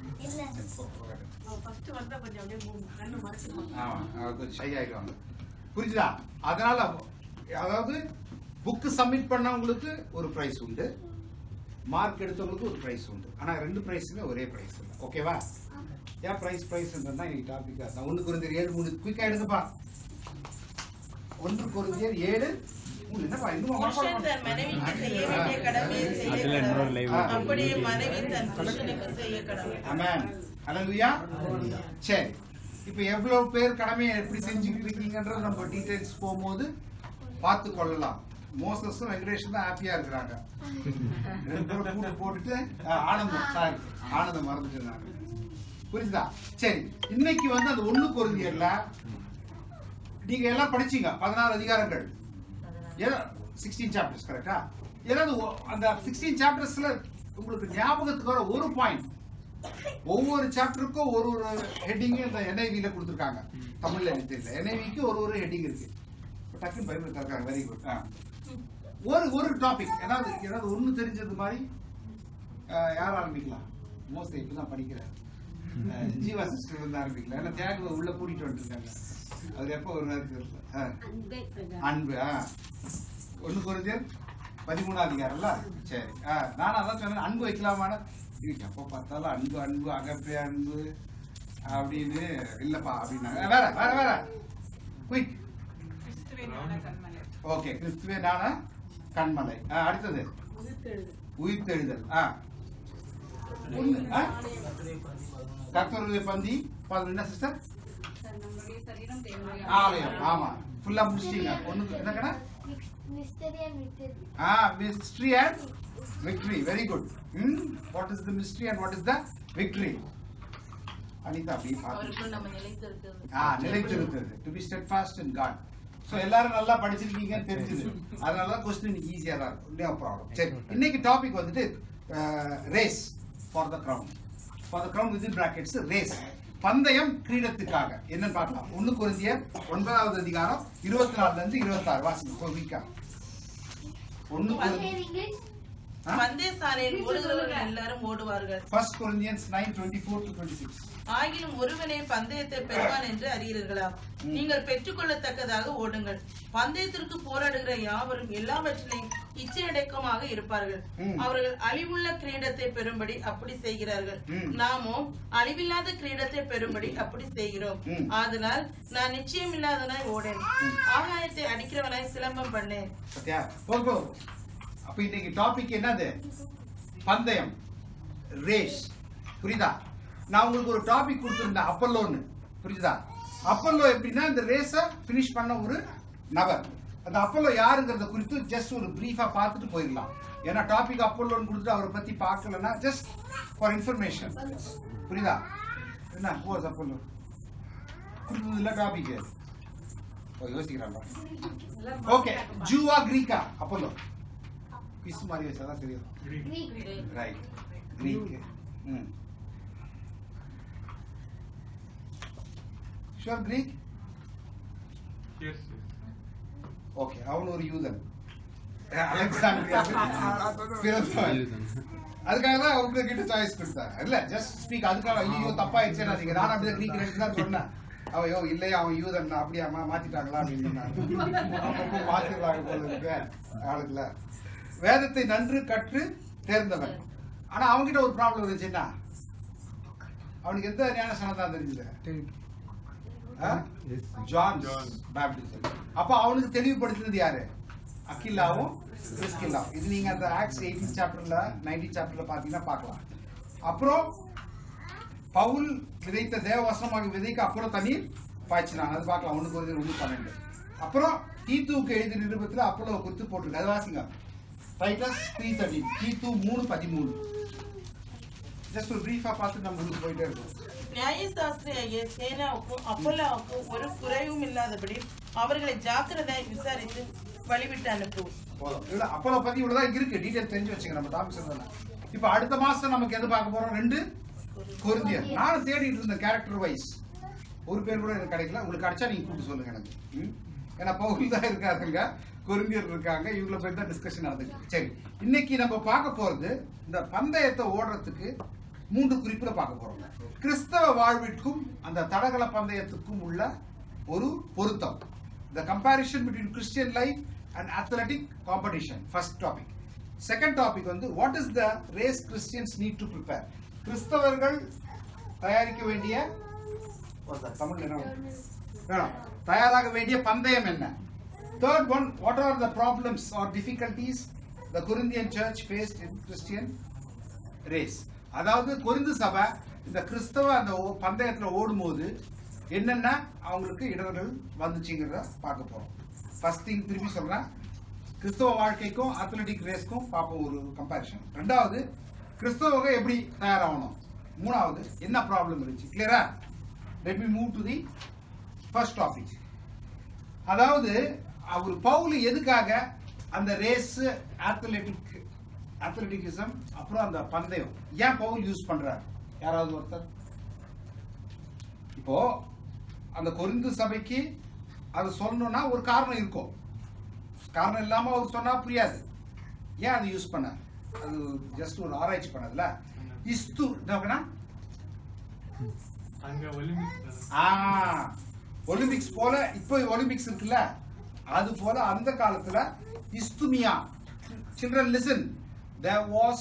இல்ல சரி, போ, போ, காட்டு. அவன் ஃபர்ஸ்ட் வந்தா கொஞ்சம் அப்படியே மூ- கண்ணு மறைச்சிருவான் ஆமா அவர் கொஞ்சம் ஷை ஆயிடுவாங்க புரிஞ்சுதா அதனால அதாவது புக்கு சப்மிட் பண்ணவங்களுக்கு ஒரு பிரைஸ் உண்டு மார்க் எடுத்தவங்களுக்கு ஒரு பிரைஸ் உண்டு ஆனா ரெண்டு பிரைஸுமே ஒரே பிரைஸ் இல்லை ஓகேவா ஏன் பிரைஸ் பிரைஸ் இன்னைக்கு டாபிக் தான் ஒன்று குறைஞ்சர் ஏழு மூணு குயிக்கா எடுங்கப்பா ஒன்று குறைஞ்சர் ஏழு மூணு என்னப்பா இன்னும் புருஷன் தன் மனைவிக்கு செய்ய வேண்டிய கடமையை செய்ய அதுல இன்னொரு live கடவுள். இருக்கு. அப்படியே மனைவி தன் புருஷனுக்கு செய்ய கடவுள் ஆமென் ஹalleluya சரி இப்போ எவ்வளவு பேர் கடமையை எப்படி செஞ்சுக்கிட்டு இருக்கீங்கன்றது நம்ம டீடைல்ஸ் போகும்போது பார்த்து கொள்ளலாம் மோசஸும் வெங்கடேஷும் தான் ஹாப்பியா இருக்கிறாங்க ரெண்டு பேரும் கூட்டு போட்டுட்டு ஆ, ஆனந்தம் சாரி ஆனந்தம் மறந்துட்டு நான் புரியுதா சரி இன்னைக்கு வந்து அந்த ஒண்ணு குருந்தியர்ல நீங்க எல்லாம் படிச்சீங்க பதினாறு அதிகாரங்கள் ஏதோ சிக்ஸ்டீன் சாப்டர்ஸ் கரெக்டா ஏதாவது ஒ- அந்த சிக்ஸ்டீன் சாப்டர்ஸ்ல உங்களுக்கு ஞாபகத்துக்கு வர ஒரு பாயிண்ட் ஒவ்வொரு சாப்டருக்கும் ஒரு ஒரு ஹெட்டிங் இந்த என்ஐவில கொடுத்துருக்காங்க தமிழ்ல எனக்கு தெரியல என்ஐவிக்கு ஒரு ஒரு ஹெட்டிங் இருக்கு இப்ப டக்குன்னு பைபிள் தரக்காங்க வெரி குட் ஒரு ஒரு டாபிக் ஏதாவது ஏதாவது ஒண்ணு தெரிஞ்சது மாதிரி அஹ், யார் ஆரம்பிக்கலாம் மோஸ்ட் இப்பதான் படிக்கிறேன் அஹ், ஜீவா சிஸ்டர் வந்து ஆரம்பிக்கலாம் ஏன்னா தியாக உள்ள கூட்டிட்டு வந்துருக்காங்க அவர் எப்போ வருவாரு தெரியல அஹ். அன்பு ஆ ஒண்ணு குறைஞ்சல் பதிமூணாம் அதிகாரம்ல சரி ஆ நானும் அதான் சொன்னேன் அன்பு வைக்கலாமான இதுக்கு எப்போ பார்த்தாலும் அன்பு அன்பு அகப்பே அன்பு அப்படின்னு இல்லப்பா அப்படின்னாங்க வேற வேற வேற குயிக் ஓகே கிறிஸ்துவே நான கண்மலை ஆ, அடுத்தது உயிர்த்தெழுதல் ஆ ஒண்ணு, ஆ? கர்த்தருடைய பந்தி பாருங்க, என்ன சிஸ்டர் ஆலயம் ஆமா ஃபுல்லா முடிச்சிட்டீங்க ஒண்ணு என்ன கடை mystery and victory Ah, mystery and victory. Very good. Hmm? What is the mystery and what is the victory? Anitha அப்படி பார்த்து அவருக்குள் நம்ம நிலைத்திருக்கிறது ஆ நிலைத்திருக்கிறது to be steadfast in God so எல்லாரும் நல்லா படிச்சிருக்கீங்கன்னு தெரிஞ்சுது அதனால தான் கொஸ்டின் ஈஸியாக தான் இருக்கும் நோ ப்ராப்ளம் சரி இன்னைக்கு டாபிக் வந்துட்டு race for the ground for the ground with brackets race பந்தயம் கிரீடத்துக்காக என்னன்னு பார்க்கலாம் ஒன்று குறைஞ்சிய ஒன்பதாவது அதிகாரம் இருபத்தி நாலுல இருந்து இருபத்தாறு வாசிங்க வீக்கா ஒன்று இங்கிலீஷ் பந்தய சாலையில் ஓடுகிறவர்கள் எல்லாரும் ஓடுவார்கள் first Corinthians nine twenty four to twenty six ஆகிலும் ஒருவனே பந்தயத்தை பெறுவான் என்று அறியீர்களா நீங்கள் பெற்றுக்கொள்ளத்தக்கதாக ஓடுங்கள் பந்தயத்திற்கு போராடுகிற யாவரும் எல்லாவற்றிலையும் இச்சையடக்கமாக இருப்பார்கள் ம். அவர்கள் அழிவுள்ள கிரீடத்தை பெறும்படி அப்படி செய்கிறார்கள் ம். நாமோ அழிவில்லாத கிரீடத்தை பெறும்படி அப்படி செய்கிறோம் ம். ஆதலால் நான் நிச்சயமில்லாதனாய் ஓடேன் ஆகாயத்தை அடிக்கிறவனாய் சிலம்பம் பண்ணேன் சத்யா போதும் போதும் அப்ப இன்னைக்கு டாபிக் என்னது பந்தயம் ரேஸ் புரியுதா நான் உங்களுக்கு ஒரு டாபிக் கொடுத்துருந்தேன் அப்பல்லோன்னு புரியுதா அப்பல்லோ எப்படின்னா இந்த ரேஸை ஃபினிஷ் பண்ண ஒரு நபர் அந்த அப்பல்லோ யாருங்கிறத குறித்து ஜஸ்ட் ஒரு பிரீஃபா பார்த்துட்டு போயிடலாம் ஏன்னா டாபிக் அப்பல்லோன்னு கொடுத்துட்டு அவரை பத்தி பார்க்கலன்னா ஜஸ்ட் ஃபார் இன்ஃபர்மேஷன் புரியுதா என்ன போஸ் அப்பல்லோ கொடுத்தது இல்லை டாபிக் யோசிக்கிறாங்க ஓகே ஜூவா கிரீக்கா அப்போலோ பிஸ் மாதிரி வச்சாதான் தெரியும் Greek right Greek hmm sure Greek okay அவன் ஒரு யூதன் அலெக்சாண்ட்ரியா பிறந்தவன். அதுக்காக தான் உங்ககிட்ட சாய்ஸ் கொடுத்தாங்க இல்ல ஜஸ்ட் ஸ்பீக் அதுக்காக ஐயோ தப்பா ஆயிடுச்சு நான் அப்படி கிரீக் ரெண்டு தான் சொன்னேன் அவன் யோ இல்லையா அவன் யூதன் அப்படியா மா- மாத்திட்டாங்களா அப்படின்னு சொன்னாங்க. அப்பப்போ மாத்திடுறாங்க போல இருக்கு ஆளுக்குல வேதத்தை நன்று கற்று தேர்ந்தவன் ஆனா அவன்கிட்ட ஒரு ப்ராப்ளம் இருந்துச்சுன்னா அவனுக்கு எந்த ஞானஸ்தானம் தான் தெரிஞ்சது ஆ? ஜான் பேப்டிசம் அப்ப அவனுக்கு தெளிவுபடுத்தினது யாரு அக்கில்லாவும் பிரிஸ்கில்லாவும் இது நீங்க அந்த ஆக்ஸ் எயிட்டீன் சாப்டர்ல நைன்டீன் சாப்டர்ல பாத்தீங்கன்னா பார்க்கலாம் அப்புறம் பவுல் விதைத்த தேவவசனமாக விதைக்க அப்புறம் தண்ணீர் பாய்ச்சினாங்க அது பார்க்கலாம் ஒண்ணு குறைஞ்சது ஒண்ணு பன்னெண்டு அப்புறம் தீத்துவுக்கு எழுதிய நிருபத்துல அப்போலோ குறித்து போட்டிருக்கு அது வாசிங்க டைட்டஸ் த்ரீ தேர்ட்டி தீத்து மூணு பதிமூணு ஜஸ்ட் ஒரு பிரீஃபா பார்த்து நம்ம உங்களுக்கு போயிட்டே இருக்கோம் நியாயசாஸ்திரியாகிய சேனாவுக்கும் அப்போலாவுக்கும் ஒரு குறைவும் இல்லாதபடி அவர்களை ஜாக்கிரதையாய் விசாரித்து வழிவிட்டு அனுப்பு போதும் இல்ல அப்போலோ பத்தி இவ்வளவுதான் இங்க இருக்கு டீடைல் தெரிஞ்சு வச்சுங்க நம்ம டாபிக் சொல்லலாம் இப்ப அடுத்த மாசம் நமக்கு எது பார்க்க போறோம் ரெண்டு கொரிந்தியர் நானும் தேடிட்டு இருந்தேன் கேரக்டர் வைஸ் ஒரு பேர் கூட எனக்கு கிடைக்கல உங்களுக்கு கிடைச்சா நீங்க கூப்பிட்டு சொல்லுங்க எனக்கு ம்? ஏன்னா பவுல் தான் இருக்காருங்க கொரிந்தியர் இருக்காங்க இவங்கள பத்தி தான் டிஸ்கஷன் நடந்துருக்கு சரி இன்னைக்கு நம்ம பார்க்க போறது இந்த பந்தயத்தை ஓடுறதுக்கு மூன்று குறிப்புல பார்க்க போறோம் கிறிஸ்தவ வாழ்விற்கும் அந்த தடகள பந்தயத்துக்கும் உள்ள ஒரு பொருத்தம் the comparison between Christian life and athletic competition first topic second topic வந்து what is the race Christians need to prepare கிறிஸ்தவர்கள் தயாரிக்க வேண்டிய what's that? தமிழ்ல என்ன வேணும் தயாராக வேண்டிய பந்தயம் என்ன third one what are the problems or difficulties the Corinthian church faced in Christian race அதாவது கொரிந்து சபை இந்த கிறிஸ்தவ அந்த ஓ- பந்தயத்துல ஓடும்போது என்னென்ன அவங்களுக்கு இடர்கள் வந்துச்சுங்கிறத பார்க்க போறோம் ஃபர்ஸ்ட் திங் திருப்பி சொல்றேன் கிறிஸ்தவ வாழ்க்கைக்கும் அத்லெட்டிக் ரேஸ்க்கும் பார்ப்போம் ஒரு கம்பேரிஷன் ரெண்டாவது கிறிஸ்தவங்க எப்படி தயாராகணும் மூணாவது என்ன ப்ராப்ளம் இருந்துச்சு கிளியரா let me move to the first topic அதாவது அவர் பவுல் எதுக்காக அந்த ரேஸ் அத்லெட்டிக் அத்லெட்டிகிசம் அப்புறம் அந்த பந்தயம் ஏன் பவுல் யூஸ் பண்றார் யாராவது ஒருத்தர் இப்போ அந்த கொரிந்து சபைக்கு அது சொல்லணும்னா ஒரு காரணம் இருக்கும் காரணம் இல்லாம அவர் சொன்னா புரியாது ஏன் அதை யூஸ் பண்ண அது ஜஸ்ட் ஒரு ஆராய்ச்சி பண்ணதுல இஸ்து என்னன்னா அங்க ஒலிம்பிக்ஸ் ஆ ஒலிம்பிக்ஸ் போல இப்போ ஒலிம்பிக்ஸ் இருக்குல்ல அது போல அந்த காலத்துல Isthmia children listen there was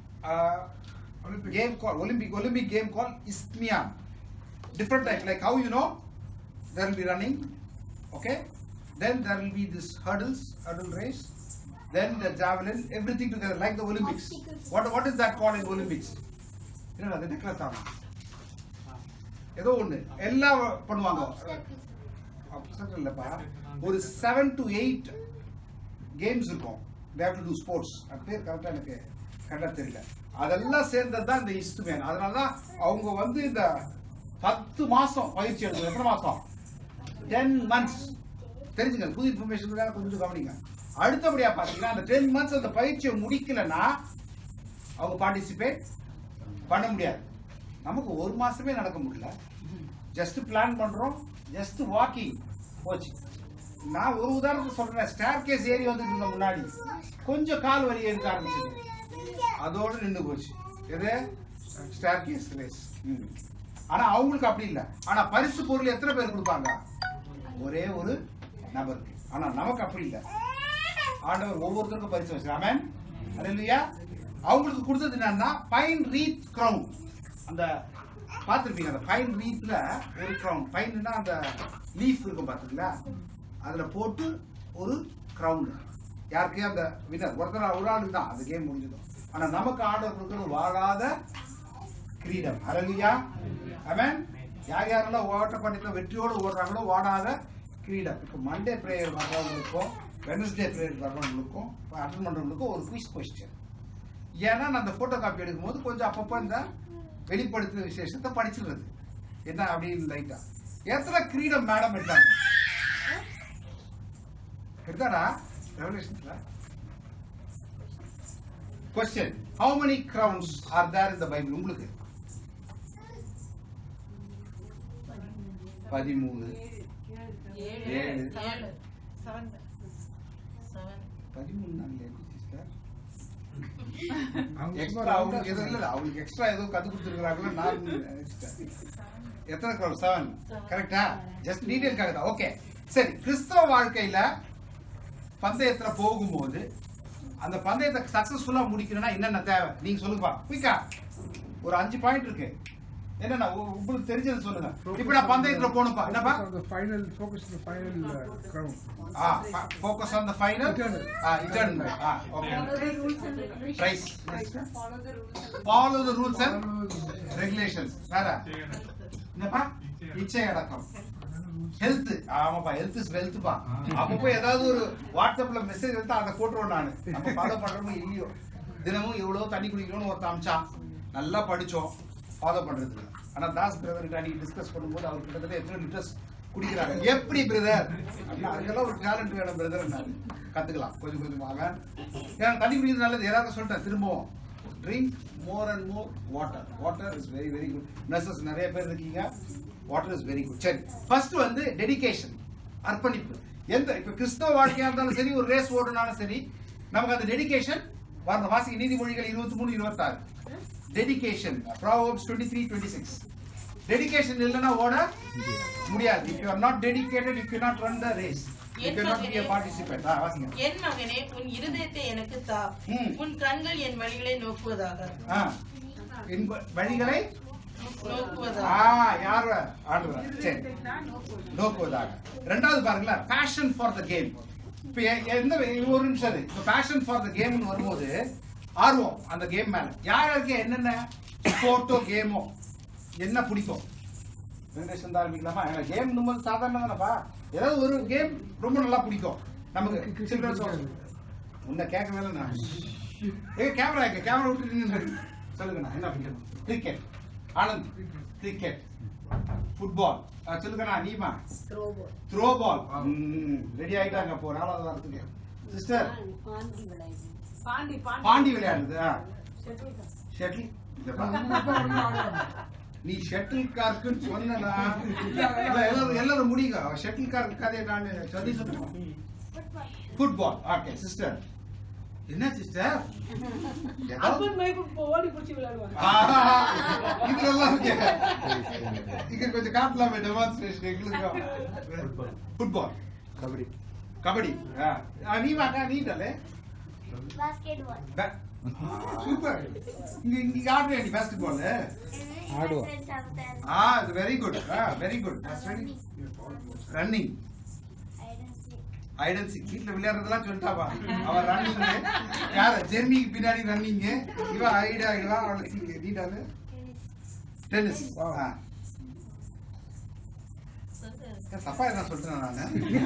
game call Olympic Olympic game call Isthmia different type like how you know there will be running okay then there will be this hurdles hurdle race then the javelin everything together like the olympics what what is that called in olympics என்னடா அது necklace ஆகும் ஏதோ ஒண்ணு எல்லாம் பண்ணுவாங்க Upset இல்லப்பா ஒரு seven to eight games இருக்கும் they have to do sports அது பேர் கரெக்டாக எனக்கு கரெக்டாக தெரியல அதெல்லாம் சேர்ந்தது தான் இந்த இஸ்துமேன் அதனால தான் அவங்க வந்து இந்த பத்து மாசம் பயிற்சி எடுக்கணும் எத்தனை மாசம் டென் மந்த்ஸ் தெரிஞ்சுங்க புது இன்ஃபர்மேஷன் கொஞ்சம் கவனிங்க அடுத்தபடியா பாத்தீங்கன்னா அந்த டென் மந்த்ஸ் அந்த பயிற்சியை முடிக்கலன்னா அவங்க பார்ட்டிசிபேட் பண்ண முடியாது நமக்கு ஒரு மாசமே நடக்க முடியல ஜஸ்ட் பிளான் பண்றோம் ஜஸ்ட் வாக்கிங் போச்சு நான் ஒரு உதாரணத்துக்கு சொல்றேன் ஸ்டார் கேஸ் ஏறி வந்துட்டு இருந்த முன்னாடி கொஞ்சம் கால் வலி எடுக்க ஆரம்பிச்சது அதோட நின்று போச்சு எது ஸ்டார் கேஸ் ரேஸ் ஆனா அவங்களுக்கு அப்படி இல்ல ஆனா பரிசு பொருள் எத்தனை பேர் கொடுப்பாங்க ஒரே ஒரு நபருக்கு ஆனா நமக்கு அப்படி இல்ல ஆண்டவர் ஒவ்வொருத்தருக்கும் பரிசு வச்சு ஆமென் அல்லேலூயா அவங்களுக்கு கொடுத்தது என்னன்னா பைன் ரீத் கிரவுன் அந்த பார்த்துருப்பீங்க அந்த பைன் ரீத்ல ஒரு கிரவுன் பைன்னா அந்த லீஃப் இருக்கும் பாத்தீங்களா அதுல போட்டு ஒரு கிரவுன் யாருக்கு அந்த வினர் ஒருத்தர் ஒரு ஆளுக்கு தான் அந்த கேம் முடிஞ்சதும் ஆனா நமக்கு ஆர்டர் கொடுக்கறது வாழாத கிரீடம் ஹalleluya ஆமென் யார் யாரெல்லாம் ஓட்ட பந்தயத்துல வெற்றியோடு ஓடுறாங்களோ ஓடாத கிரீடம் இப்போ மண்டே பிரேயர் வர்றவங்களுக்கும் வெனஸ்டே பிரேயர் வர்றவங்களுக்கும் அட்டன் பண்றவங்களுக்கும் ஒரு குவிஸ் கொஸ்டின் ஏன்னா நான் அந்த போட்டோ காப்பி எடுக்கும்போது கொஞ்சம் அப்பப்போ இந்த வெளிப்படுத்துற விசேஷத்தை படிச்சிடுறது என்ன அப்படின்னு லைட்டா எத்தனை கிரீடம் மேடம் எடுத்தாங்க எடுத்தாரா ரெவலேஷன்ஸ்ல question how many crowns are there in the Bible உங்களுக்கு பதிமூணு ஏழு ஏழு. ஏழு செவன் செவன் பதிமூணு நாங்களே சிஸ்டர் எக்ஸ்ட்ரா அவங்களுக்கு எதுவும் இல்ல அவங்களுக்கு எக்ஸ்ட்ரா ஏதோ கத்து கொடுத்துருக்காங்களோ நான் நினைச்சிட்டேன். எத்தனை கிரௌட் செவன் கரெக்டா ஜஸ்ட் டீடைல்காக தான் ஓகே சரி கிறிஸ்தவ வாழ்க்கையில பந்தயத்துல போகும்போது அந்த பந்தயத்தை சக்சஸ்ஃபுல்லா முடிக்கணும்னா என்னென்ன தேவை நீங்க சொல்லுங்கப்பா குயிக்கா ஒரு அஞ்சு பாயிண்ட் இருக்கு என்னண்ணா உ- உங்களுக்கு தெரிஞ்சது சொல்லுங்க இப்ப நான் பந்தயத்துல போகணும்ப்பா என்னப்பா Focus on the final, focus on the final uh, crown. Ah focus on the final Eternal. Ah eternal ah okay prize Follow the rules and follow the rules and regulations வேற என்னப்பா இச்சை அடக்கம் ஹெல்த் ஆமாப்பா health is வெல்த்பா அப்பப்போ ஏதாவது ஒரு வாட்ஸ்அப்ல message எடுத்தா அதை போட்டுருவோம் நான் நம்ம ஃபாலோ பண்றோமோ இல்லையோ தினமும் எவ்வளவு தண்ணி குடிக்கணும்னு ஒருத்த அமிச்சான் நல்லா படிச்சோம் ஃபாலோ பண்றது இல்ல. ஆனா தாஸ் பிரதர் அன்னைக்கு டிஸ்கஸ் பண்ணும்போது அவர் கிட்டத்தட்ட எத்தனை லிட்டர்ஸ் குடிக்கிறாங்க எப்படி பிரதர் அதுக்கெல்லாம் ஒரு டேலண்ட் வேணும் பிரதர் கத்துக்கலாம் கொஞ்சம் கொஞ்சமாக ஏன்னா தண்ணி குடிக்கிறது நல்லது யாராவது சொல்லிட்டேன் திரும்பவும் drink more and more water water is very very good nurses நிறைய பேர் இருக்கீங்க வாட்டர் இஸ் வெரி குட் சரி ஃபர்ஸ்ட் வந்து டெடிகேஷன் அர்ப்பணிப்பு எந்த இப்ப கிறிஸ்தவ வாழ்க்கையா இருந்தாலும் சரி ஒரு ரேஸ் ஓடுனாலும் சரி நமக்கு அந்த டெடிகேஷன் வரணும் வாசிக்க நீதிமொழிகள் இருபத்தி மூணு இருபத்தாறு dedication proverbs twenty three twenty six dedication இல்லைன்னா ஓட முடியாது if you are not dedicated you cannot run the race you cannot be a participant ஆ வாசிங்க என் மகனே உன் இருதயத்தை எனக்கு தா ம். உன் கண்கள் என் வழிகளை நோக்குவதாக ஆ என் வ- வழிகளை ஆ நோக்குவதாக யார் ஆடுறா சரி நோக்குவதாக ரெண்டாவது பாருங்களேன் பேஷன் ஃபார் த கேம் இப்போ எ- எந்த ஒரு நிமிஷம் அது இப்போ பேஷன் ஃபார் த கேம்னு வரும்போது ஆர்வம் அந்த கேம் மேல யார் யாருக்கு என்னென்ன ஸ்போர்ட்டோ கேமோ என்ன பிடிக்கும் வெங்கடேஷன் தான் ஆரம்பிக்கலாமா கேம் போது சாதாரண தானப்பா ஏதாவது ஒரு கேம் ரொம்ப நல்லா பிடிக்கும் நமக்கு சில்ட்ரன்ஸ் உன்னை கேட்கவே இல்லை நான் ஏ கேமரா இருக்கு கேமரா விட்டு நின்று சொல்லுங்கண்ணா என்ன பிடிக்கும் கிரிக்கெட் ஆனந்த் கிரிக்கெட் ஃபுட்பால் சொல்லுங்கண்ணா நீமா த்ரோ பால் ரெடி ஆயிட்டாங்க அப்போ நாலாவது வாரத்துக்கு சிஸ்டர் பாண்டி பாண்டி பாண்டி விளையாடுது ஷட்டில் நீ ஷட்டில் கார்க்குன்னு சொன்னா எல்லாரும் எல்லாரும் முடியுங்க ஷட்டில் கார்க் கதையை நான் சொல்லி சொல்லுவேன் ஃபுட்பால் ஓகே சிஸ்டர் என்ன சிஸ்டர் அப்பன் மைக்கு ஓடி பிடிச்சி விளையாடுவாங்க இது நல்லா இருக்கு இங்க கொஞ்சம் காட்டலாமே டெமான்ஸ்ட்ரேஷன் எங்களுக்கு ஃபுட்பால் கபடி கபடி ஆ. ஆ, நீ வாக்கா நீ தானே basketball. சூப்பர் இங்க இங்க ஆடுறியா நீ பாஸ்கெட் பால் ஆடுவா. ஆ இது very good ah very good running hide and seek வீட்ல விளையாடுறதெல்லாம் சொல்லிட்டாப்பா அவன் ரன்னிங் யார ஜெர்மிக்கு பின்னாடி ரன்னிங் இவ ஐடா இவ அவள நீட்டாது டென்னிஸ் தப்பா என்ன சொல்றேன் நானு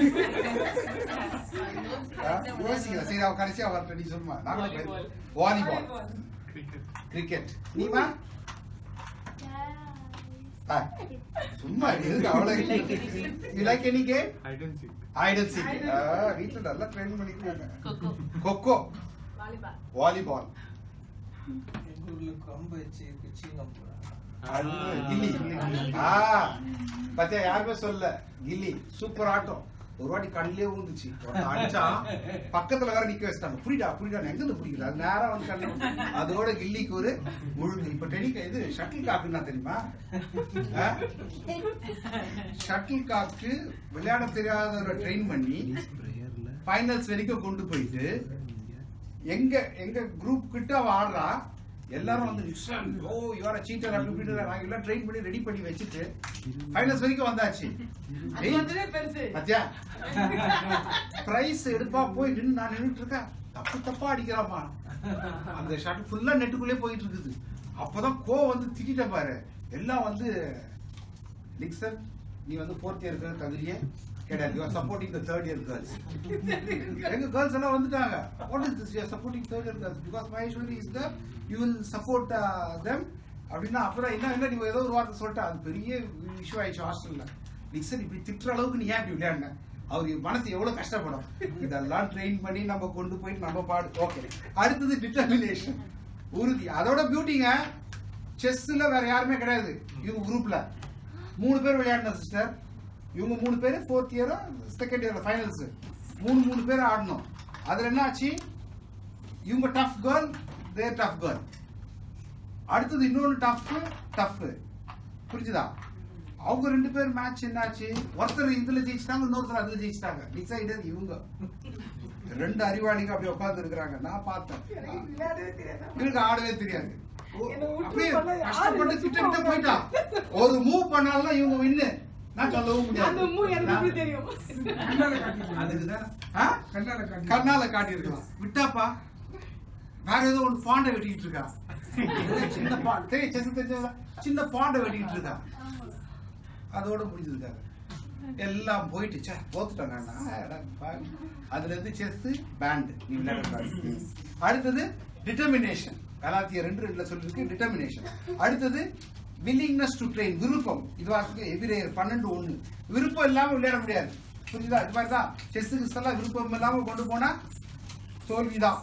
ஆ, யோசிக்கிறேன் சரி அவ கடைசியா அவர்கிட்ட நீ சொல்லுமா Volleyball. வாலிபால் கிரிக்கெட் நீமா ஆ, சும்மா இருக்கு அவ்வளவு you like any game hide and seek வீட்ல நல்லா ட்ரெயின் பண்ணிருக்காங்க கொக்கோ வாலிபால் வாலிபால் எங்க ஊர்ல கம்பு வச்சு குச்சிங்கம் கில்லி ஆ பத்தியா யாருமே சொல்ல கில்லி சூப்பர் ஆட்டம் ஒரு வாட்டி கண்ணிலே ஊந்துச்சு ஒருத்தன் அடிச்சான் பக்கத்துல வேற நிக்க வச்சிட்டாங்க புரிடா புரிடா எங்க இருந்து பிடிக்கல அது நேரா வந்து கண்ணு அதோட கில்லிக்கு ஒரு முழுங்கு இப்ப டெனிக்க இது ஷட்டில் காக்குன்னா தெரியுமா ஷட்டில் காக்கு விளையாட தெரியாதவரை ட்ரெயின் பண்ணி ஃபைனல்ஸ் வரைக்கும் கொண்டு போயிட்டு எங்க எங்க குரூப் கிட்ட அவ ஆடுறா எல்லாரும் வந்து "நிஷான், ஓ இவர சீட்டர் அப்படி இப்படி நாங்க எல்லாம் ட்ரெயின் பண்ணி ரெடி பண்ணி வச்சுட்டு ஃபைனல்ஸ் வரைக்கும் வந்தாச்சு அது வந்ததே பெருசு பத்தியா பிரைஸ் எடுப்பா போய் நின்னு நான் நின்னுட்டு இருக்கேன் தப்பு தப்பா அடிக்கிறாமா அந்த ஷாட் ஃபுல்லா நெட்டுக்குள்ளே போயிட்டு இருக்குது அப்பதான் கோ வந்து திட்டிட்ட பாரு எல்லாம் வந்து நிக்சன் நீ வந்து ஃபோர்த் இயர் தகுதியே கிடையாது you supporting the third year girls எங்க கேர்ள்ஸ் எல்லாம் வந்துட்டாங்க what is this you supporting third year girls because Maheswari is the you will support them அப்படின்னா அப்புறம் என்ன என்ன நீ ஏதோ ஒரு வார்த்தை சொல்லிட்டா அது பெரிய இஷ்யூ ஆயிடுச்சு ஹாஸ்டல்ல நிக்சன் இப்படி திட்டுற அளவுக்கு நீ ஏன் இப்படி விளையாடின அவர் மனசு எவ்வளவு கஷ்டப்படும் இதெல்லாம் ட்ரெயின் பண்ணி நம்ம கொண்டு போயிட்டு நம்ம பாடு ஓகே அடுத்தது டிட்டர்மினேஷன் உறுதி அதோட பியூட்டிங்க செஸ்ல வேற யாருமே கிடையாது இவங்க குரூப்ல மூணு பேர் விளையாடின சிஸ்டர் இவங்க மூணு பேர் ஃபோர்த் இயரும் செகண்ட் இயர் ஃபைனல்ஸ் மூணு மூணு பேர் ஆடணும் அதுல என்ன ஆச்சு இவங்க tough girl they tough girl அடுத்தது இன்னொன்று டஃப் டஃப் புரிஞ்சுதா அவங்க ரெண்டு பேர் மேட்ச் என்னாச்சு ஒருத்தர் இதுல ஜெயிச்சிட்டாங்க இன்னொருத்தர் அதுல ஜெயிச்சிட்டாங்க டிசைடர் இவங்க ரெண்டு அறிவாளிங்க அப்படி உட்கார்ந்து இருக்கிறாங்க நான் பார்த்தேன் விளையாடவே தெரியாதா இவருக்கு ஆடவே தெரியாது ஓ, என்னை விட்டு அப்படியே பண்ண கஷ்டப்பட்டு யாரு கிட்ட கிட்ட போயிட்டான் ஒரு மூவ் பண்ணாலும் இவங்க வின்னு நான் சொல்லவும் முடியாது அந்த மூ எனக்கு எப்படி தெரியும் கண்ணால காட்டிக்கலாம் அதுக்குதான் ஆ? கண்ணால காட்டி கண்ணால காட்டியிருக்கலாம் விட்டாப்பா வேற ஏதோ ஒன்று பாண்டை வெட்டிட்டு இருக்கா சின்ன பாண்ட் தெரியும் செஸ் தெரிஞ்சதா சின்ன பாண்டை வெட்டிட்டு இருக்கா அதோட முடிஞ்சிருக்காங்க எல்லாம் போயிட்டு சே தோத்துட்டாங்க அதுல இருந்து செஸ் பேண்ட் நீ விளையாடக்கூடாது அடுத்தது டிட்டர்மினேஷன் கலாத்திய ரெண்டு ரெண்டுல சொல்லிருக்கு டிட்டர்மினேஷன் அடுத்தது வில்லிங்னஸ் டு ட்ரெயின் விருப்பம் இது வாசத்துக்கு எதிரேயர் பன்னெண்டு ஒண்ணு விருப்பம் இல்லாம விளையாட முடியாது புரியுதா இது மாதிரி தான் செஸ்ஸுக்கு எல்லாம் விருப்பம் இல்லாம கொண்டு போனா தோல்விதான்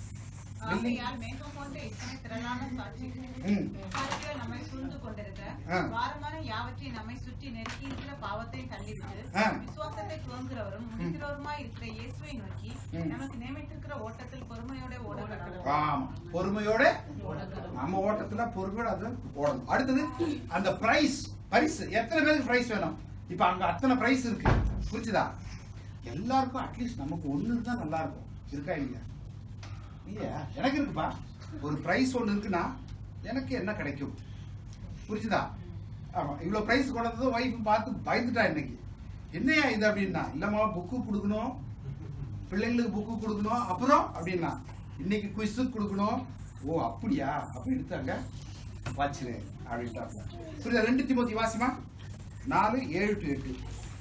Willing- ஆகையால் மேகமோடு இத்தனை திரளான சாட்சி ம் கருத்தில் நம்மை சூழ்ந்து கொண்டிருக்க ஆ. பாரமான யாவற்றையும் நம்மை சுற்றி நெருக்கி இருக்கிற பாவத்தையும் தள்ளிவிட்டு ஆ. விசுவாசத்தை துவங்குறவரும் முடிக்கிறவருமாய் இருக்கிற இயேசுவை நோக்கி ம். நமக்கு நியமித்திருக்கிற ஓட்டத்தில் பொறுமையோட ஓட கடவுள் ஆமா பொறுமையோட நம்ம ஓட்டத்துல பொறுமையோட அது ஓடணும் அடுத்தது அந்த பிரைஸ் பரிசு எத்தனை பேருக்கு பிரைஸ் வேணும் இப்ப அங்க அத்தனை பிரைஸ் இருக்கு புரிஞ்சுதா எல்லாருக்கும் அட்லீஸ்ட் நமக்கு ஒண்ணு இருந்தா நல்லா இருக்கும் இருக்கா இல்லையா இல்லையா எனக்கு இருக்குப்பா ஒரு பிரைஸ் ஒண்ணு இருக்குன்னா எனக்கு என்ன கிடைக்கும் புரிஞ்சுதா ஆமா இவ்வளவு பிரைஸ் கொண்டு வந்தது ஒய்ஃப் பார்த்து பயந்துட்டா இன்னைக்கு என்னையா இது அப்படின்னா இல்லம்மா புக்கு கொடுக்கணும் பிள்ளைங்களுக்கு புக்கு கொடுக்கணும் அப்புறம் அப்படின்னா இன்னைக்கு குவிஸு கொடுக்கணும் ஓ அப்படியா அப்ப எடுத்தாங்க வச்சிரு அப்படின்ட்டாங்க புரியுதா ரெண்டு திமுத்தி வாசிமா நாலு ஏழு டு எட்டு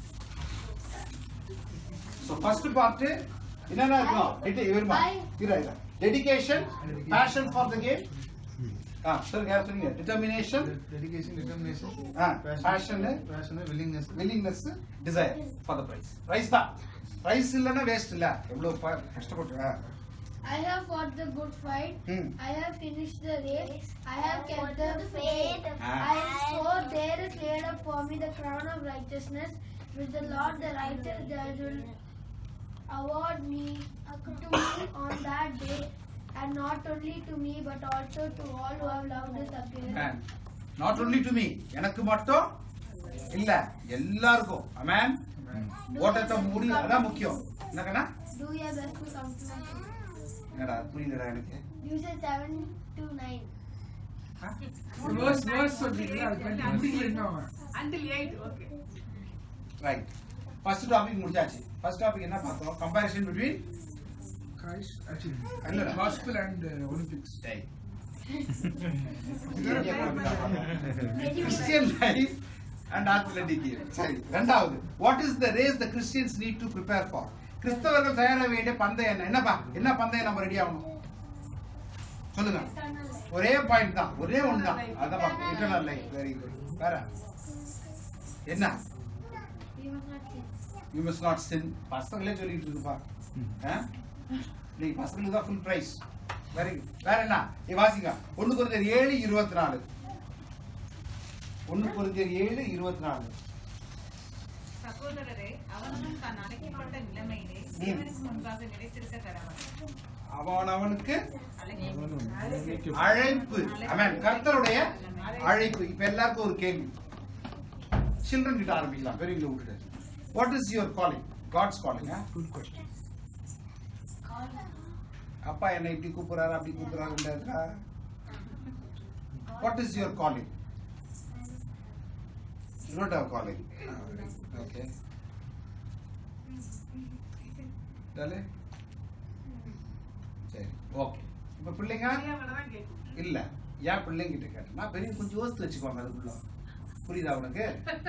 ஸோ ஃபர்ஸ்ட் பார்ட் என்னென்ன இருக்கணும் டெடி இருமா இரு இரு dedication passion for the game ah சொல்லுங்க யார் சொல்லுங்க determination dedication determination ah passion passion willingness willingness desire for the prize rise தான் ரைஸ் இல்லைன்னா வேஸ்ட் இல்ல எவ்வளவு ப- கஷ்டப்பட்டு ஆ. I have fought the good fight. ம் I have finished the race. I have kept the faith. Ah. I am so there is laid up for me the crown of righteousness, which the Lord the righteous judge will award me to me on that day, and not only to me but also to all who have loved his appearance. Not only to me எனக்கு மட்டும் இல்ல எல்லாருக்கும் அமேன் ஓட்டத்தை மூடி அதான் முக்கியம் என்னக்கண்ணா Do your best to come to my aid. என்னடா புரியலடா எனக்கு You said seven to nine. Verse, verse சொல்றீங்களா? அது கொஞ்சம் முடிக்கல இன்னும் அவன். Until eight, okay. Right first topic முடிஞ்சாச்சு ஃபர்ஸ்ட் டாபிக் என்ன பார்த்தோம் கம்பேரிசன் பிட்வீன் Christ, actually, இல்லடா. gospel and uh, Olympics. Christian life and athletic game. சரி ரெண்டாவது what is the race the Christians need to prepare for கிறிஸ்தவர்கள் தயாராக வேண்டிய பந்தயம் என்ன என்னப்பா என்ன பந்தயம் நம்ம ரெடி ஆகணும் சொல்லுங்க ஒரே பாயிண்ட் தான் ஒரே ஒன்று தான் அதான் பார்க்கணும் இன்டர்னல் லைஃப் வெரி குட் வேற என்ன We must not sin. You must not sin பசங்களே சொல்லிட்டு இருக்குப்பா ஆ? இன்னைக்கு பசங்களுக்கு தான் ஃபுல் பிரைஸ் வெரி குட் வேற என்ன நீ வாசிங்க ஒண்ணு குறைஞ்சர் ஏழு இருபத்தி நாலு ஒண்ணு குறைஞ்சர் ஏழு இருபத்தி நாலு சகோதரரே அவனும் தான் அழைக்கப்பட்ட நிலைமையிலே தேவனுக்கு முன்பாக நிலைத்திருக்க கடவன் அவன் அவனுக்கு அழைக்கப்பட்ட அழைப்பு அவன் கர்த்தருடைய அழைப்பு இப்ப எல்லாருக்கும் ஒரு கேள்வி சில்ட்ரன் கிட்ட ஆரம்பிக்கலாம் பெரியவங்களை விட்டுட்டு what is your calling God's calling Good question. அப்பா என்னை இப்படி கூப்பிடுறாரு அப்படி கூப்பிடுறாரு what is your calling you not have calling okay டலே சரி ஓகே இப்போ பிள்ளைங்க பெரியவங்களதான் கேட்கும். இல்ல ஏன் பிள்ளைங்கிட்ட கேட்டேன் நான் பெரிய கொஞ்சம் யோசித்து வச்சுக்கோங்க அதுக்குள்ள புரியுதா உனக்கு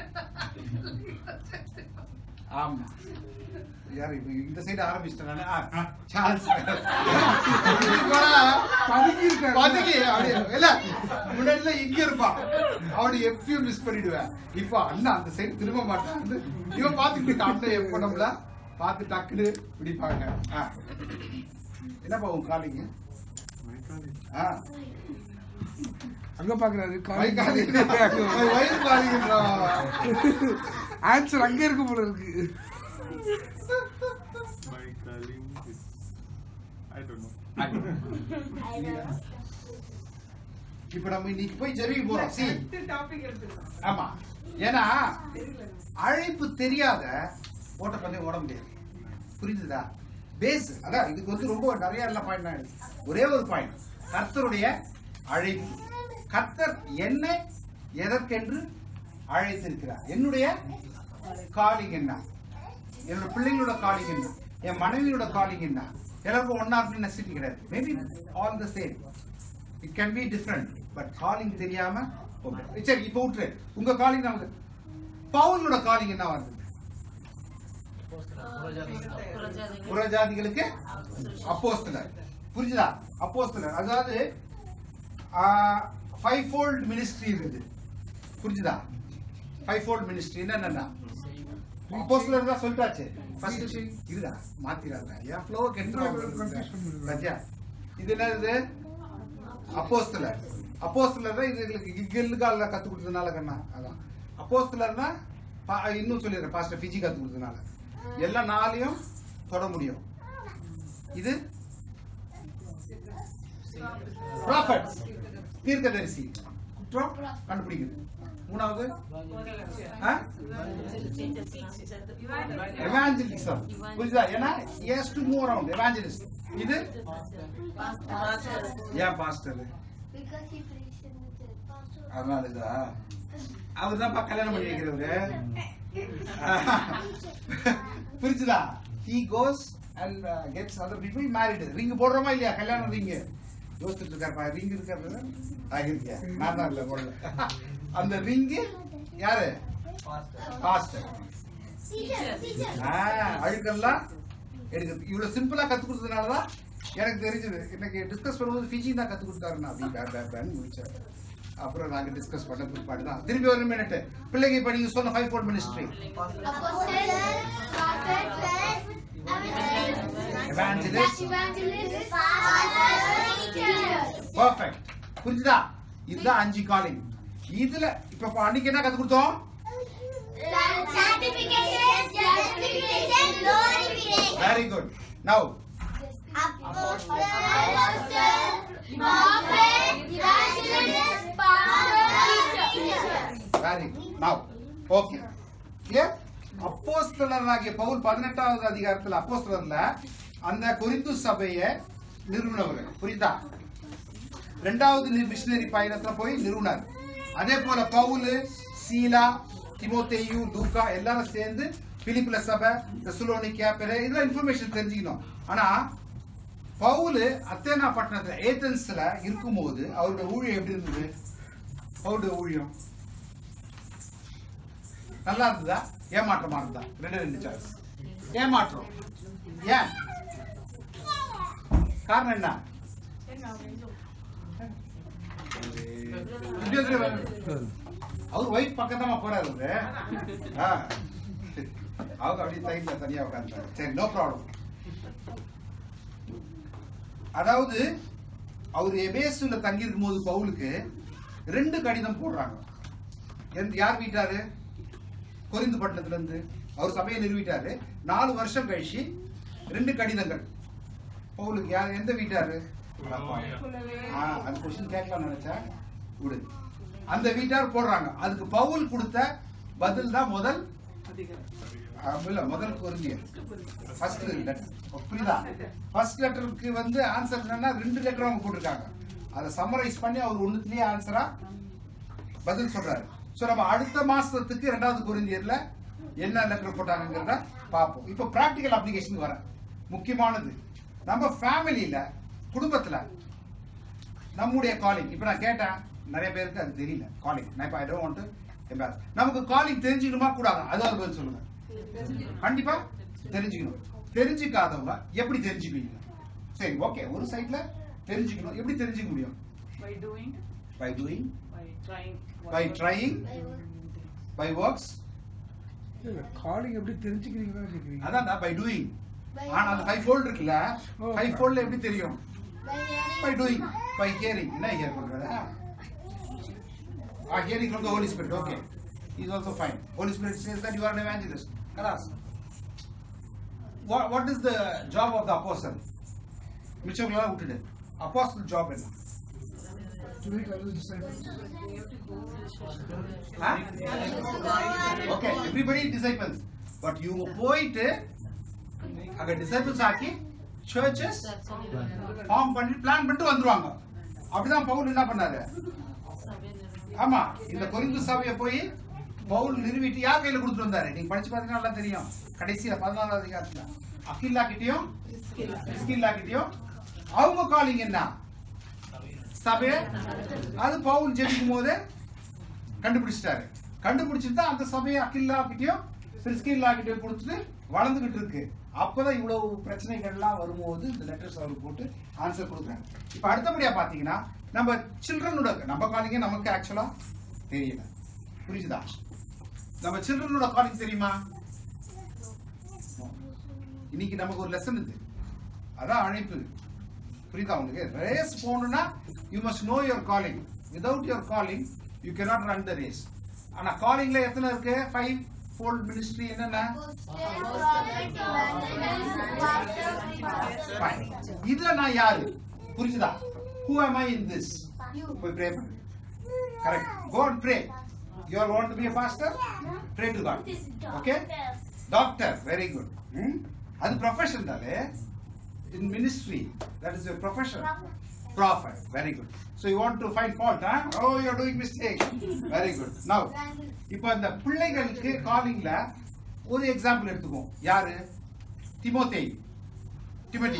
ஆமா யார் இப்ப இந்த சைடு ஆரம்பிச்சிட்டேன் நானு. ஆ, ஆ, சார்ல்ஸ் பதுங்கி இருக்காரு. பதுங்கி அப்படியே இல்ல முன்னாடில இங்க இருப்பான் அவனை எப்பயும் மிஸ் பண்ணிடுவேன் இப்போ அண்ணா அந்த சைடு திரும்ப மாட்டான் வந்து இவன் பாத்துக்கிட்டு அண்ணன் எப்போ நம்மள பார்த்து டக்குன்னு பிடிப்பாங்க ஆ. என்னப்பா உன் காலிங்க ஆ அங்க பாக்குறாரு மை காலிங் மை வயிறு காலிங்கன்றா ஆன்சர் அங்க இருக்கு போல இருக்கு My calling is. I don't know. இப்ப நம்ம இன்னைக்கு போய் ஜெபிக்க போறோம் சி அடுத்த topic எடுத்துக்கலாம். ஆமா ஏன்னா தெரியல. அழைப்பு தெரியாத ஓட்டப்பந்தயம் ஓட முடியாது புரிஞ்சுதா பேஸ் அதான் இதுக்கு வந்து ரொம்ப நிறைய எல்லாம் பாயிண்ட் தான் இருக்கு. ஒரே ஒரு பாயிண்ட் கர்த்தருடைய அழைப்பு கர்த்தர் என்னை எதற்கென்று அழைத்திருக்கிறார் என்னுடைய காலிங் என்ன என்னோட பிள்ளைங்களோட காலிங் என்ன என் மனைவியோட காலிங் என்ன எல்லாருக்கும் ஒன்னா அப்படின்னு நெசிட்டி கிடையாது maybe all the same it can be different but calling தெரியாம போங்க சரி இப்போ விட்டுரு உங்க காலிங் நமக்கு பவுலோட காலிங் என்ன வருது புறஜாதிகளுக்கு அப்போஸ்தலர் புரிஞ்சுதா அப்போஸ்தலர் அதாவது ஃபைவ் ஃபோல்ட் மினிஸ்ட்ரி இருக்குது புரிஞ்சுதா ஃபைவ் ஃபோல்ட் மினிஸ்ட்ரி என்னென்ன அப்போஸ்தலர் தான் சொல்லிட்டாச்சு ஃபர்ஸ்ட் இருடா மாத்திராங்க என் ஃப்ளோ கெட்டுறாங்க Confuse பண்ணிடுறாங்க. பத்தியா இது என்னது அப்போஸ்தலர் அப்போஸ்தலர் இது எங்களுக்கு கில்கால கத்து கொடுத்ததுனால கண்ணா அதான் அப்போஸ்தலர்னா பா- இன்னும் சொல்லிடுறேன் பாஸ்டர் ஃபிஜி கத்து கொடுத்ததுனால எல்லா நாளையும் தொட முடியும் இது ப்ராஃபட்ஸ் தீர்க்கதரிசி குற்றம் கண்டுபிடிக்குது மூணாவது எவாஞ்சலிசம் புரியுதா ஏன்னா yes to move around evangelist இது ஏன் pastor Because he preached in the church. Pastor. அதனால இதா அவர் தான் கல்யாணம் பண்ணி வைக்கிறவரு புரிஞ்சுதா he goes and uh, gets other people married ring போடுறோமா இல்லையா கல்யாணம் ரிங் யோசிச்சுட்டு இருக்காருப்பா ரிங் இருக்காரு ஆகிருக்கியா நான் தான் இல்ல போடல அந்த ரிங் யாரு பாஸ்டர் அழுக்கெல்லாம் எடுக்கிறது இவ்வளவு சிம்பிளா கத்து கொடுத்ததுனால தான் எனக்கு தெரிஞ்சது எனக்கு டிஸ்கஸ் பண்ணும்போது ஃபிஜி தான் கத்து கொடுத்தாரு நான் அப்படி பே பே பேன்னு முடிச்சேன் அப்புறம் நாங்க டிஸ்கஸ் பண்ண பிற்பாடு தான் திரும்பி ஒரு மினிட் பிள்ளைங்க இப்ப நீங்க சொன்ன five four ministry Apostle, prophet, Evangelist. evangelist, pastor, teacher. Perfect புரிஞ்சுதா இதுதான் அஞ்சு காலிங் இதுல இப்ப அன்னைக்கு என்ன கத்து கொடுத்தோம் Sanctification, justification, glorification. Very good now Apostle, prophet, evangelist, pastor, teacher. Very good now okay clear அப்போஸ்தலராகிய பவுல் பதினெட்டாவது அதிகாரத்துல அப்போஸ்தலர்ல அந்த கொரிந்து சபையை நிறுவனவர் புரியுதா ரெண்டாவது மிஷினரி பயணத்துல போய் நிறுவனார் அதே போல பவுல் சீலா திமோத்தேயு லூக்கா எல்லாரும் சேர்ந்து பிலிப்புல சபை தெசலோனிக்கா பிற இதெல்லாம் இன்ஃபர்மேஷன் தெரிஞ்சுக்கணும் ஆனா பவுல் அத்தேனா பட்டணத்துல ஏதென்ஸ்ல இருக்கும்போது அவருடைய ஊழியம் எப்படி இருந்தது பவுலுடைய ஊழியம் நல்லா இருந்ததா ஏமாற்றமா இருந்தா ரெண்டு ரெண்டு சாய்ஸ் ஏமாற்றம் ஏன் காரணம் என்ன இப்படி வந்து அவர் ஒய்ஃப் பக்கத்தாம போறாரு அவரு ஆ. அவங்க அப்படியே சைட்ல தனியா உட்காந்துட்டாரு சரி நோ ப்ராப்ளம் அதாவது அவர் எபேசுல தங்கி இருக்கும்போது பவுலுக்கு ரெண்டு கடிதம் போடுறாங்க எந்த- யார் வீட்டாரு கொரிந்து பட்டணத்துல இருந்து அவர் சபையை நிறுவிட்டாரு நாலு வருஷம் கழிச்சு ரெண்டு கடிதங்கள் பவுலுக்கு யார் எந்த வீட்டாரு ஆ, அந்த கொஸ்டின் கேட்கலாம் நினைச்சேன் விடு அந்த வீட்டார் போடுறாங்க அதுக்கு பவுல் கொடுத்த பதில் தான் முதல் ஆ, இல்ல முதல் கொரிந்தியர் ஃபர்ஸ்ட் லெட்டர் புரியுதா ஃபர்ஸ்ட் லெட்டருக்கு வந்து ஆன்சர் என்னன்னா ரெண்டு லெட்டர் அவங்க போட்டிருக்காங்க அதை சம்மரைஸ் பண்ணி அவர் ஒண்ணுத்துலயே ஆன்சரா பதில் சொல்றாரு சோ நம்ம அடுத்த மாசத்துக்கு ரெண்டாவது கொரிந்தியர்ல என்ன லெட்டர் போட்டாங்கிறத பார்ப்போம் இப்போ பிராக்டிக்கல் அப்ளிகேஷன் வரேன் முக்கியமானது நம்ம ஃபேமிலியில குடும்பத்துல நம்முடைய காலிங் இப்போ நான் கேட்டேன் நிறைய பேருக்கு அது தெரியல காலிங் நான் இப்போ I don't want to embarrass நமக்கு காலிங் தெரிஞ்சுக்கணுமா கூடாதா அது ஒரு பதில் சொல்லுங்க கண்டிப்பா தெரிஞ்சுக்கணும் தெரிஞ்சுக்காதவங்க எப்படி தெரிஞ்சுக்குவீங்க சரி ஓகே ஒரு சைட்ல தெரிஞ்சுக்கணும் எப்படி தெரிஞ்சுக்க முடியும் By doing, by doing by trying. By trying by works calling எப்படி தெரிஞ்சுக்கிறீங்களா கேக்குறீங்க அதான் பை டூயிங் ஆனா அந்த ஃபைவ் ஃபோல்ட் இருக்குல்ல ஃபைவ் ஃபோல்ட்ல எப்படி தெரியும் By hearing. By doing by hearing என்ன ஹியர் பண்றது ஆ hearing from the Holy Spirit okay is also fine Holy Spirit says that you are an evangelist கலாஸ் what what is the job of the apostle மிச்சவங்களெல்லாம் விட்டுடு apostle job என்ன okay everybody disciples but இவங்க போயிட்டு அங்க disciples ஆக்கி churches form பண்ணி plan பண்ணிட்டு வந்துருவாங்க அப்படிதான் பவுல் என்ன பண்ணாரு ஆமா இந்த கொரிந்து சபையை போய் பவுல் நிறுவிட்டு யார் கையில கொடுத்துட்டு வந்தாரு நீங்க படிச்சு பார்த்தீங்கன்னா நல்லா தெரியும் கடைசியில பதினாலாவது அதிகாரத்துல அகில்லா கிட்டயும் இஸ்கில்லா கிட்டயும் அவங்க காலிங் என்ன சபையை அது பவுல் ஜெபிக்கும் போது கண்டுபிடிச்சிட்டாரு கண்டுபிடிச்சிட்டு தான் அந்த சபையை அகில்லா கிட்டயும் பிரிஸ்கில்லா கிட்டயும் கொடுத்துட்டு வளர்ந்துகிட்டு இருக்கு அப்பதான் இவ்வளவு பிரச்சனைகள்லாம் வரும்போது இந்த லெட்டர்ஸ் அவர் போட்டு ஆன்சர் கொடுக்குறாங்க இப்ப அடுத்தபடியா பாத்தீங்கன்னா நம்ம சில்ட்ரனோட நம்ம காலிங்க நமக்கு ஆக்சுவலா தெரியல புரிஞ்சுதா நம்ம சில்ட்ரனோட காலிங் தெரியுமா இன்னைக்கு நமக்கு ஒரு லெசன் இது அதான் அழைப்பு புரியுதா உங்களுக்கு ரேஸ் போகணும்னா you must know your calling without your calling you cannot run the race ஆனா காலிங்ல எத்தனை இருக்கு ஃபைவ் ஃபோல்ட் மினிஸ்ட்ரி என்னென்ன Fine. இதுல நான் யாரு புரிஞ்சுதா who am i in this போய் ப்ரே பண்ணு correct go and pray you all want to be a pastor pray to god okay doctor very good hmm? அது ப்ரொஃபஷன் தானே in ministry that is your profession prophet very good so you want to find fault huh? oh you are doing mistake very good now இப்போ இந்த பிள்ளைகளுக்கு காலிங்ல ஒரு example எடுத்துக்குவோம் யாரு திமோத்தே Timothy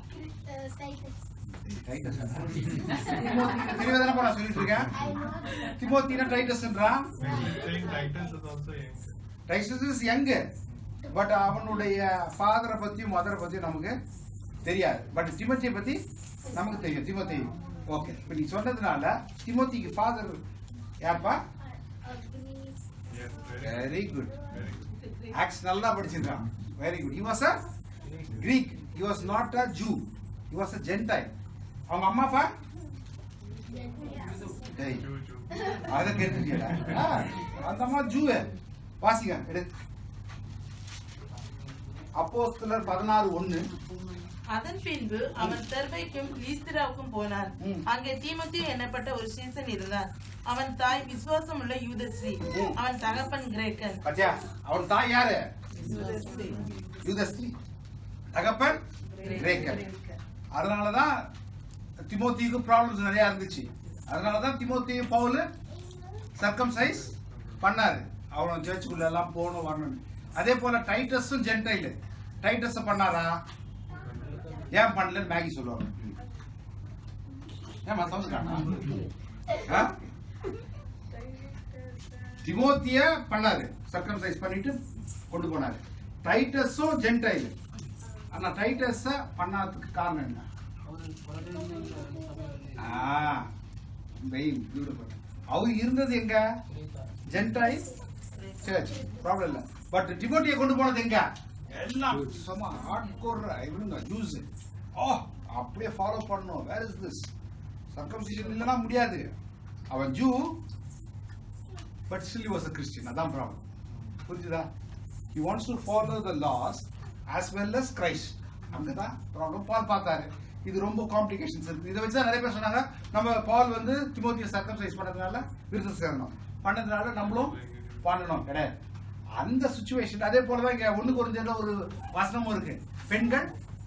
Titus தெரியவே தானே நான் சொல்லிட்டு இருக்கேன் திமோத்தினா டைட்டஸ்ன்றான் Saying Titus is also young. Titus is young but அவனுடைய ஃபாதரை பத்தியும் மதரை பத்தியும் நமக்கு தெரியாது பட் திமோத்தியை பத்தி நமக்கு தெரியும் திமோத்தி ஓகே இப்போ நீ சொன்னதுனால திமோத்திக்கு ஃபாதர் யார்ப்பா Yes, very, very good very good. Acts நல்லா படிச்சிருக்கான் very good he was a Greek he was not a Jew he was a gentile அவங்க அம்மாப்பா டேய் Jew, Jew. அதை கேட்டுட்டியடா ஆ, அந்த அம்மா ஜூவே வாசிங்க எடு அப்போஸ்தலர் பதினாறு ஒண்ணு அதன் பின்பு அவன் தெர்பைக்கும் லீஸ்திராவுக்கும் போனான் ம். அங்கே தீமோத்தேயு என்னப்பட்ட ஒரு சீசன் இருந்தான் அவன் தாய் விசுவாசம் உள்ள யூதஸ்ரீ ம். அவன் தகப்பன் கிரேக்கன் பாத்தியா அவன் தாய் யாரு யூதஸ்ரீ. யூதஸ்திரி தகப்பன் கிரேக்கர் அதனாலதான் திமோத்திக்கு ப்ராப்ளம்ஸ் நிறைய இருந்துச்சு அதனாலதான் திமோத்தியும் பவுல் சர்க்கம் சைஸ் பண்ணாரு அவனும் சர்ச்சுக்குள்ள எல்லாம் போகணும் வரணும் அதே போல டைட்டஸும் ஜென்டைல் டைட்டஸ் பண்ணாரா ஏன் பண்ணலன்னு மேகி சொல்லுவாங்க ஏமா சவுண்ட் திமோத்திய பண்ணாரு சர்க்கம் சைஸ் பண்ணிட்டு கொண்டு போனாரு டைட்டஸும் ஜென்டைல் ஆனா டைட்டஸ பண்ணாததுக்கு காரணம் என்ன வெயில் பியூட்டிஃபுல் அவர் இருந்தது எங்க ஜென்டைல் சர்ச் ப்ராப்ளம் இல்ல பட் டிமோட்டியை கொண்டு போனது எங்க எல்லாம் சும்மா ஹார்ட் கோர் இவனுங்க ஜூஸ் ஓ அப்படியே ஃபாலோ பண்ணணும் வேர் இஸ் திஸ் சர்க்கம்சிஷன் இல்லைன்னா முடியாது அவன் Jew but still was a Christian அதான் ப்ராப்ளம் புரிஞ்சுதா he wants to follow the laws as well as Christ அங்கதான் ப்ராப்ளம் பால் பார்த்தாரு இது ரொம்ப காம்ப்ளிகேஷன்ஸ் இருக்கு இதை வச்சு தான் நிறைய பேர் சொன்னாங்க நம்ம பால் வந்து திமோத்தியை சர்க்கம்சைஸ் பண்ணதுனால விருத்தம் சேரணும் பண்ணதுனால நம்மளும் பண்ணணும் கிடையாது அந்த சுச்சுவேஷன் அதே போலதான் இங்க ஒண்ணு குறைஞ்சல ஒரு வசனமும் இருக்கு பெண்கள்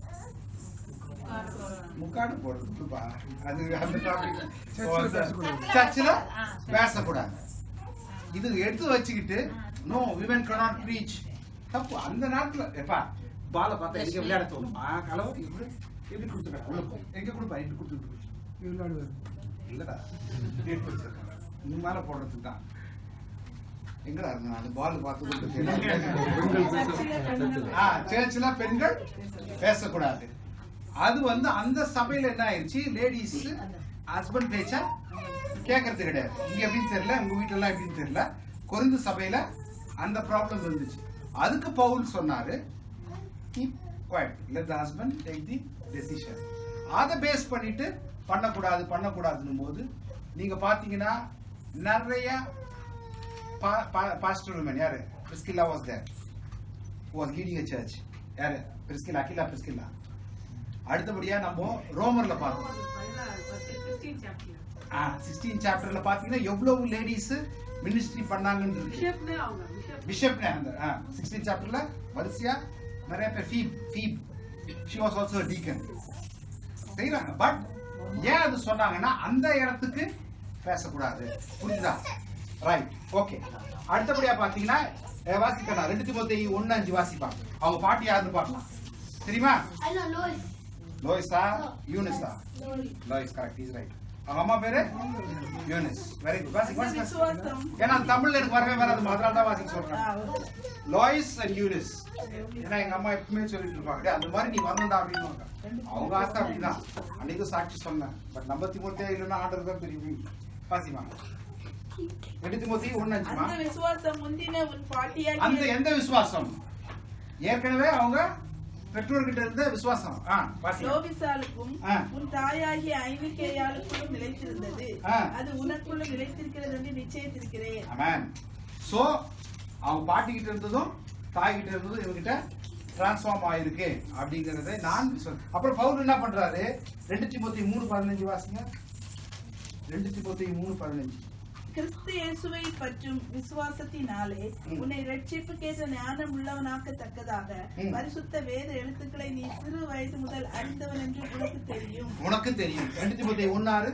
முக்காடு போடுறதுப்பா அது அந்த டாபிக் சர்ச்சில் பேசக்கூடாது இது எடுத்து வச்சுக்கிட்டு நோ விமன் cannot preach தப்பு அந்த நேரத்துல எப்பா பால பார்த்தா எங்க விளையாட தோணும் ஆ கலவு இப்படி எப்படி கொடுத்துருக்கா உள்ள போ எங்க கொடுப்பா இப்படி கொடுத்துட்டு விளையாடுவார் இல்லடா டேட் வச்சிருக்காங்க நீ மேல போடுறதுக்கு தான் எங்கடா இருந்தா அந்த பால் பார்த்து ஆ சர்ச்சில் பெண்கள் பேசக்கூடாது அது வந்து அந்த சபையில என்ன ஆயிடுச்சு லேடிஸ் ஹஸ்பண்ட் பேச்ச கேட்கறது கிடையாது இங்க எப்படின்னு தெரியல உங்க வீட்டுல எல்லாம் எப்படின்னு தெரியல கொரிந்து சபையில அந்த ப்ராப்ளம் இருந்துச்சு அதுக்கு பவுல் சொன்னாரு keep quiet let the husband take the decision அதை பேஸ் பண்ணிட்டு பண்ணக்கூடாது பண்ணக்கூடாதுன்னும் போது நீங்க பாத்தீங்கன்னா நிறைய பாஸ்டர் உமன் யாரு Priscilla was there was leading a church யாரு பிரிஸ்கில்லா அகிலா பிரிஸ்கில்லா அடுத்தபடியா நம்ம ரோமர்ல பார்த்தோம் ஆ சிக்ஸ்டீன் சாப்டர்ல பாத்தீங்கன்னா எவ்வளவு லேடிஸ் மினிஸ்ட்ரி பண்ணாங்கன்னு இருக்கு பிஷப்னே அவங்க பிஷப் பிஷப் அந்த சிக்ஸ்டீன் சாப்டர்ல வரிசையா நிறைய பேர் Phoebe Phoebe she was also deacon செய்யறாங்க பட் ஏன் அது சொன்னாங்கன்னா அந்த இடத்துக்கு பேசக்கூடாது புரிஞ்சுதா ரைட் ஓகே அடுத்தபடியா பாத்தீங்கன்னா அஹ், வாசிக்கணும் ரெண்டு திமுத்தி ஒன்னு அஞ்சு வாசிப்பாங்க அவங்க பாட்டி யாருன்னு பார்க்கலாம் தெரியுமா I know Lois. லோயிஸா யூனிஸா லோயிஸ் கரெக்ட் இஸ் ரைட் அவங்க அம்மா பேரு யூனிஸ் வெரி குட் வாசிக்க வாசிக்க விசுவாசம் ஏன்னா தமிழ்ல எனக்கு வரவே வராது அதனால தான் வாசிக்க சொல்றேன் லாய்ஸ் அண்ட் யூனிஸ் ஏன்னா எங்க அம்மா எப்பவுமே சொல்லிட்டு இருப்பாங்க "டேய், அந்த மாதிரி நீ வரணும்டா அப்படின்னு அவங்க ஆசை அப்படிதான் அன்னைக்கு சாட்சி சொன்னேன் பட் நம்ம திமுத்தே இல்லைன்னா ஆர்டர் தான் தெரியும் பாசிமா ரெண்டு திமுத்தி ஒண்ணு அஞ்சுமா அந்த விசுவாசம் முந்தின உன் அந்த பாட்டியாகிய எந்த விசுவாசம் ஏற்கனவே அவங்க பெற்றோர்கிட்ட இருந்த விசுவாசம் ஆ வாசிங்க. லோபிசாலுக்கும் ஆ. உன் தாயாகிய ஐவிக்கையாளுக்கும் நிலைத்திருந்தது ஆ. அது உனக்குள்ள நிலைத்திருக்கிறது என்று நிச்சயித்திருக்கிறேன் அமேன் சோ அவன் பாட்டி கிட்ட இருந்ததும் தாய் கிட்ட இருந்ததும் இவங்கிட்ட டிரான்ஸ்ஃபார்ம் ஆயிருக்கு அப்படிங்கறதை நான் விசுவா- அப்புறம் பவுல் என்ன பண்றாரு ரெண்டு திமுத்தி மூணு பதினஞ்சு வாசிங்க ரெண்டு திமுத்தி மூணு பதினஞ்சு கிறிஸ்து இயேசுவை பற்றும் விசுவாசத்தினாலே ம். உன்னை ரட்சிப்புக்கேற்ற ஞானம் உள்ளவனாக்கத்தக்கதாக ம். பரிசுத்த வேத எழுத்துக்களை நீ சிறு வயது முதல் அறிந்தவன் என்று உனக்கு தெரியும் உனக்கு தெரியும் ரெண்டு திமுத்தி ஒன்னாரு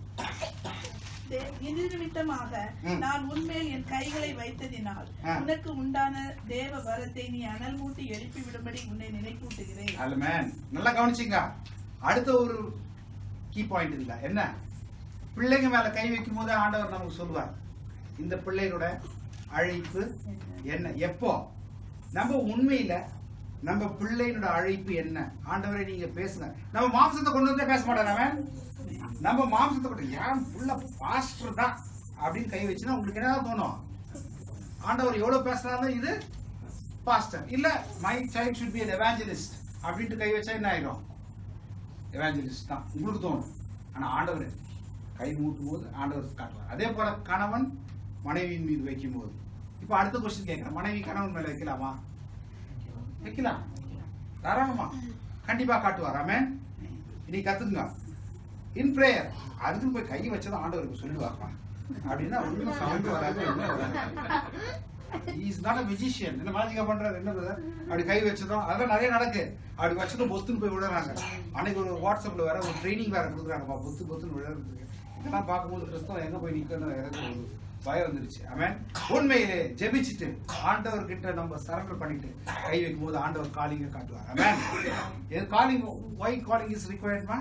தே- இது நிமித்தமாக ம். நான் உன்மேல் என் கைகளை வைத்ததினால் ஆ. உனக்கு உண்டான தேவ வரத்தை நீ அனல் மூட்டி எழுப்பி விடும்படி உன்னை நினைப்பூட்டுகிறேன் அல்ல மேன் நல்லா கவனிச்சிங்க அடுத்த ஒரு கீ பாயிண்ட் இல்ல என்ன பிள்ளைங்க மேல கை வைக்கும் போது ஆண்டவர் நமக்கு சொல்லுவார் இந்த பிள்ளைகளோட அழைப்பு என்ன எப்போ நம்ம உண்மையில நம்ம பிள்ளைகளோட அழைப்பு என்ன ஆண்டவரை நீங்க பேசுங்க நம்ம மாம்சத்தை கொண்டு வந்தே பேச மாட்டான் அவன் நம்ம மாம்சத்தை கொண்டு ஏன் புள்ள பாஸ்டர் தான் அப்படின்னு கை வச்சுன்னா உங்களுக்கு என்ன தோணும் ஆண்டவர் எவ்வளவு பேசுறாலும் இது பாஸ்டர் இல்ல my child should be an evangelist அப்படின்ட்டு கை வச்சா என்ன ஆயிடும் எவாஞ்சலிஸ்ட் தான் உங்களுக்கு தோணும் ஆனா ஆண்டவர் கை மூட்டும் போது ஆண்டவர் காட்டுவார் அதே போல கணவன் மனைவியின் மீது வைக்கும் போது இப்ப அடுத்த கொஸ்டின் கேட்கிறேன் மனைவி கணவன் மேல வைக்கலாமா வைக்கலாம் தாராளமா கண்டிப்பா காட்டுவார் ஆமென் இனி கத்துங்க இன் பிரேயர் அதுக்கு போய் கை வச்சதான் ஆண்டவருக்கு சொல்லுவார்ப்பா அப்படின்னா ஒன்றும் சவுண்டு வராது என்ன வராது இஸ் நாட் அ மியூசிஷியன் என்ன மேஜிக்கா பண்றாரு என்ன brother? அப்படி கை வச்சதும் அதெல்லாம் நிறைய நடக்கு அப்படி வச்சதும் பொத்துன்னு போய் விடுறாங்க அன்னைக்கு ஒரு வாட்ஸ்அப்ல வேற ஒரு ட்ரைனிங் வேற கொடுக்குறாங்கப்பா பொத்து பொத்துன்னு விழுறதுக்கு இதெல்லாம் பார்க்கும்போது கிறிஸ்தவம் எங்க போய் நிக்கணும் எனக்கு ஒரு பயம் வந்துருச்சு ஆமென் உண்மையிலே ஜெபிச்சுட்டு ஆண்டவர் கிட்ட நம்ம சரண்டர் பண்ணிட்டு கை வைக்கும் போது ஆண்டவர் காலிங்க காட்டுவார் ஆமென் இது காலிங் ஒய் காலிங் இஸ் ரிக்வயர்ட்மா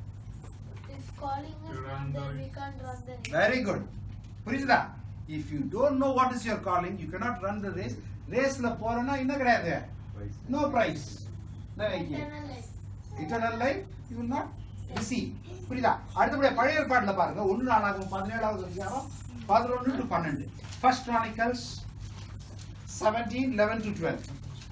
If calling us, then we can't run the race. Very good புரியுதா if you don't know what is your calling you cannot run the race ரேஸ்ல போறேன்னா என்ன கிடையாது no prize Eternal life. Eternal life you will not receive புரியுதா அடுத்தபடியா பழைய ஏற்பாட்டுல பாருங்க ஒன்று நாளாகும் பதினேழாவது அதிகாரம் பதினொன்று டு பன்னெண்டு first Chronicles seventeen eleven to twelve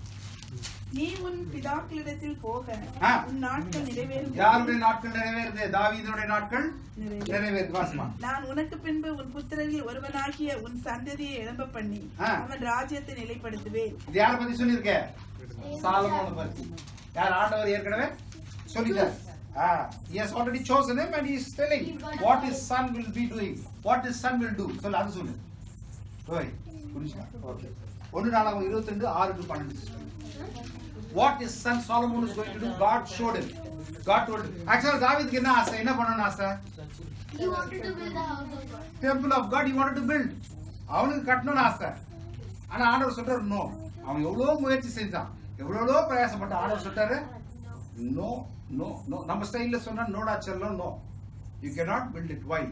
நீ உன் பிதாக்களிடத்தில் போக ஆ. உன் நாட்கள் நிறைவேறும் யாருடைய நாட்கள் நிறைவேறுது தாவீதுடைய நாட்கள் நிறைவேறும். நிறைவேறுது வாசமா நான் உனக்கு பின்பு உன் புத்திரரில் ஒருவனாகிய உன் சந்ததியை எழும்ப பண்ணி ஆ. அவன் ராஜ்யத்தை நிலைப்படுத்துவேன் இது யாரை பத்தி சொல்லியிருக்கேன் சாலமோனை பத்தி யார் ஆண்டவர் ஏற்கனவே சொல்லிட்டார் ஆ he has already chosen him and he is telling what his son will be doing what his son will do சொல்லு அது சொல்லு ஓய் புரிஞ்சா ஓகே ஒன்று நாளாகும் இருபத்தி ரெண்டு ஆறு டு பன்னெண்டு what is son Solomon is going to do God showed him God told him ஆக்சுவலா தாவீதுக்கு என்ன ஆசை என்ன பண்ணணும் ஆசை He wanted to build the house of God. Temple of God you want to build அவனுக்கு கட்டணும்னு ஆசை ஆனா ஆண்டவர் சொல்றாரு நோ அவன் எவ்வளவு முயற்சி செஞ்சான் எவ்வளவோ பிரயாசப்பட்ட ஆண்டவர் சொல்றாரு நோ நோ நோ நம்ம ஸ்டைல்ல சொன்னா நோடா செல்லம் no you cannot build it why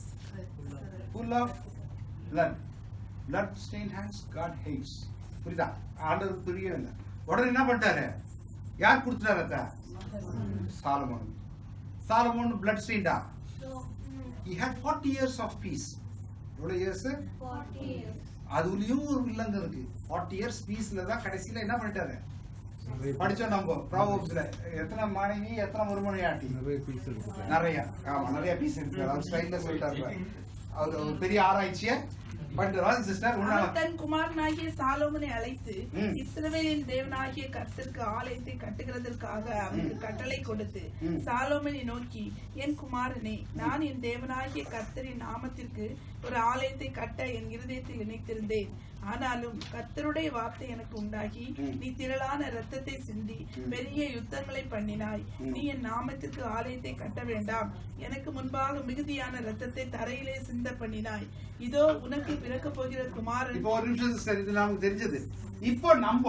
full of blood blood stained hands god hates புரியுதா ஆண்டவர் புரியவில்லை உடனே என்ன பண்ணிட்டாரு யார் கொடுத்துட்டாரு அத சாலமோன் சாலமோன் blood stained So, mm, he had 40 years of peace எவ்வளவு இயர்ஸ் 40 years. அதுலயும் ஒரு வில்லங்க இருக்கு 40 இயர்ஸ் பீஸ்ல தான் கடைசியில என்ன பண்ணிட்டாரு படிச்சோம் நம்ம ப்ராபோப்ஸ்ல எத்தனை மனைவி எத்தனை மறுமனை ஆட்டி நிறைய ஆமா நிறைய பீஸ் இருக்கு அவர் ஸ்டைல்ல சொல்லிட்டாரு பாரு. அவர் ஒரு பெரிய ஆராய்ச்சிய பண்ணிட்டு சிஸ்டர் அவன் உன்னால தன் குமாரனாகிய சாலோமனை அழைத்து ம். இஸ்ரவேலின் தேவனாகிய கர்த்தருக்கு ஆலயத்தை கட்டுகிறதற்காக அவனுக்கு ம். கட்டளை கொடுத்து ம். சாலோமனை நோக்கி என் குமாரனே நான் என் தேவனாகிய கர்த்தரின் நாமத்திற்கு ஒரு ஆலயத்தை கட்ட என் இருதயத்தில் நினைத்திருந்தேன் ஆனாலும் கர்த்தருடைய வார்த்தை எனக்கு உண்டாகி ம். நீ திரளான ரத்தத்தை சிந்தி ம். பெரிய யுத்தங்களை பண்ணினாய் ம். நீ என் நாமத்திற்கு ஆலயத்தை கட்ட வேண்டாம் எனக்கு முன்பாக மிகுதியான ரத்தத்தை தரையிலே சிந்த பண்ணினாய் இதோ உனக்கு பிறக்க போகிற குமாரன் இப்போ ஒரு நிமிஷம் சிஸ்டர் இது நமக்கு தெரிஞ்சது இப்போ நம்ம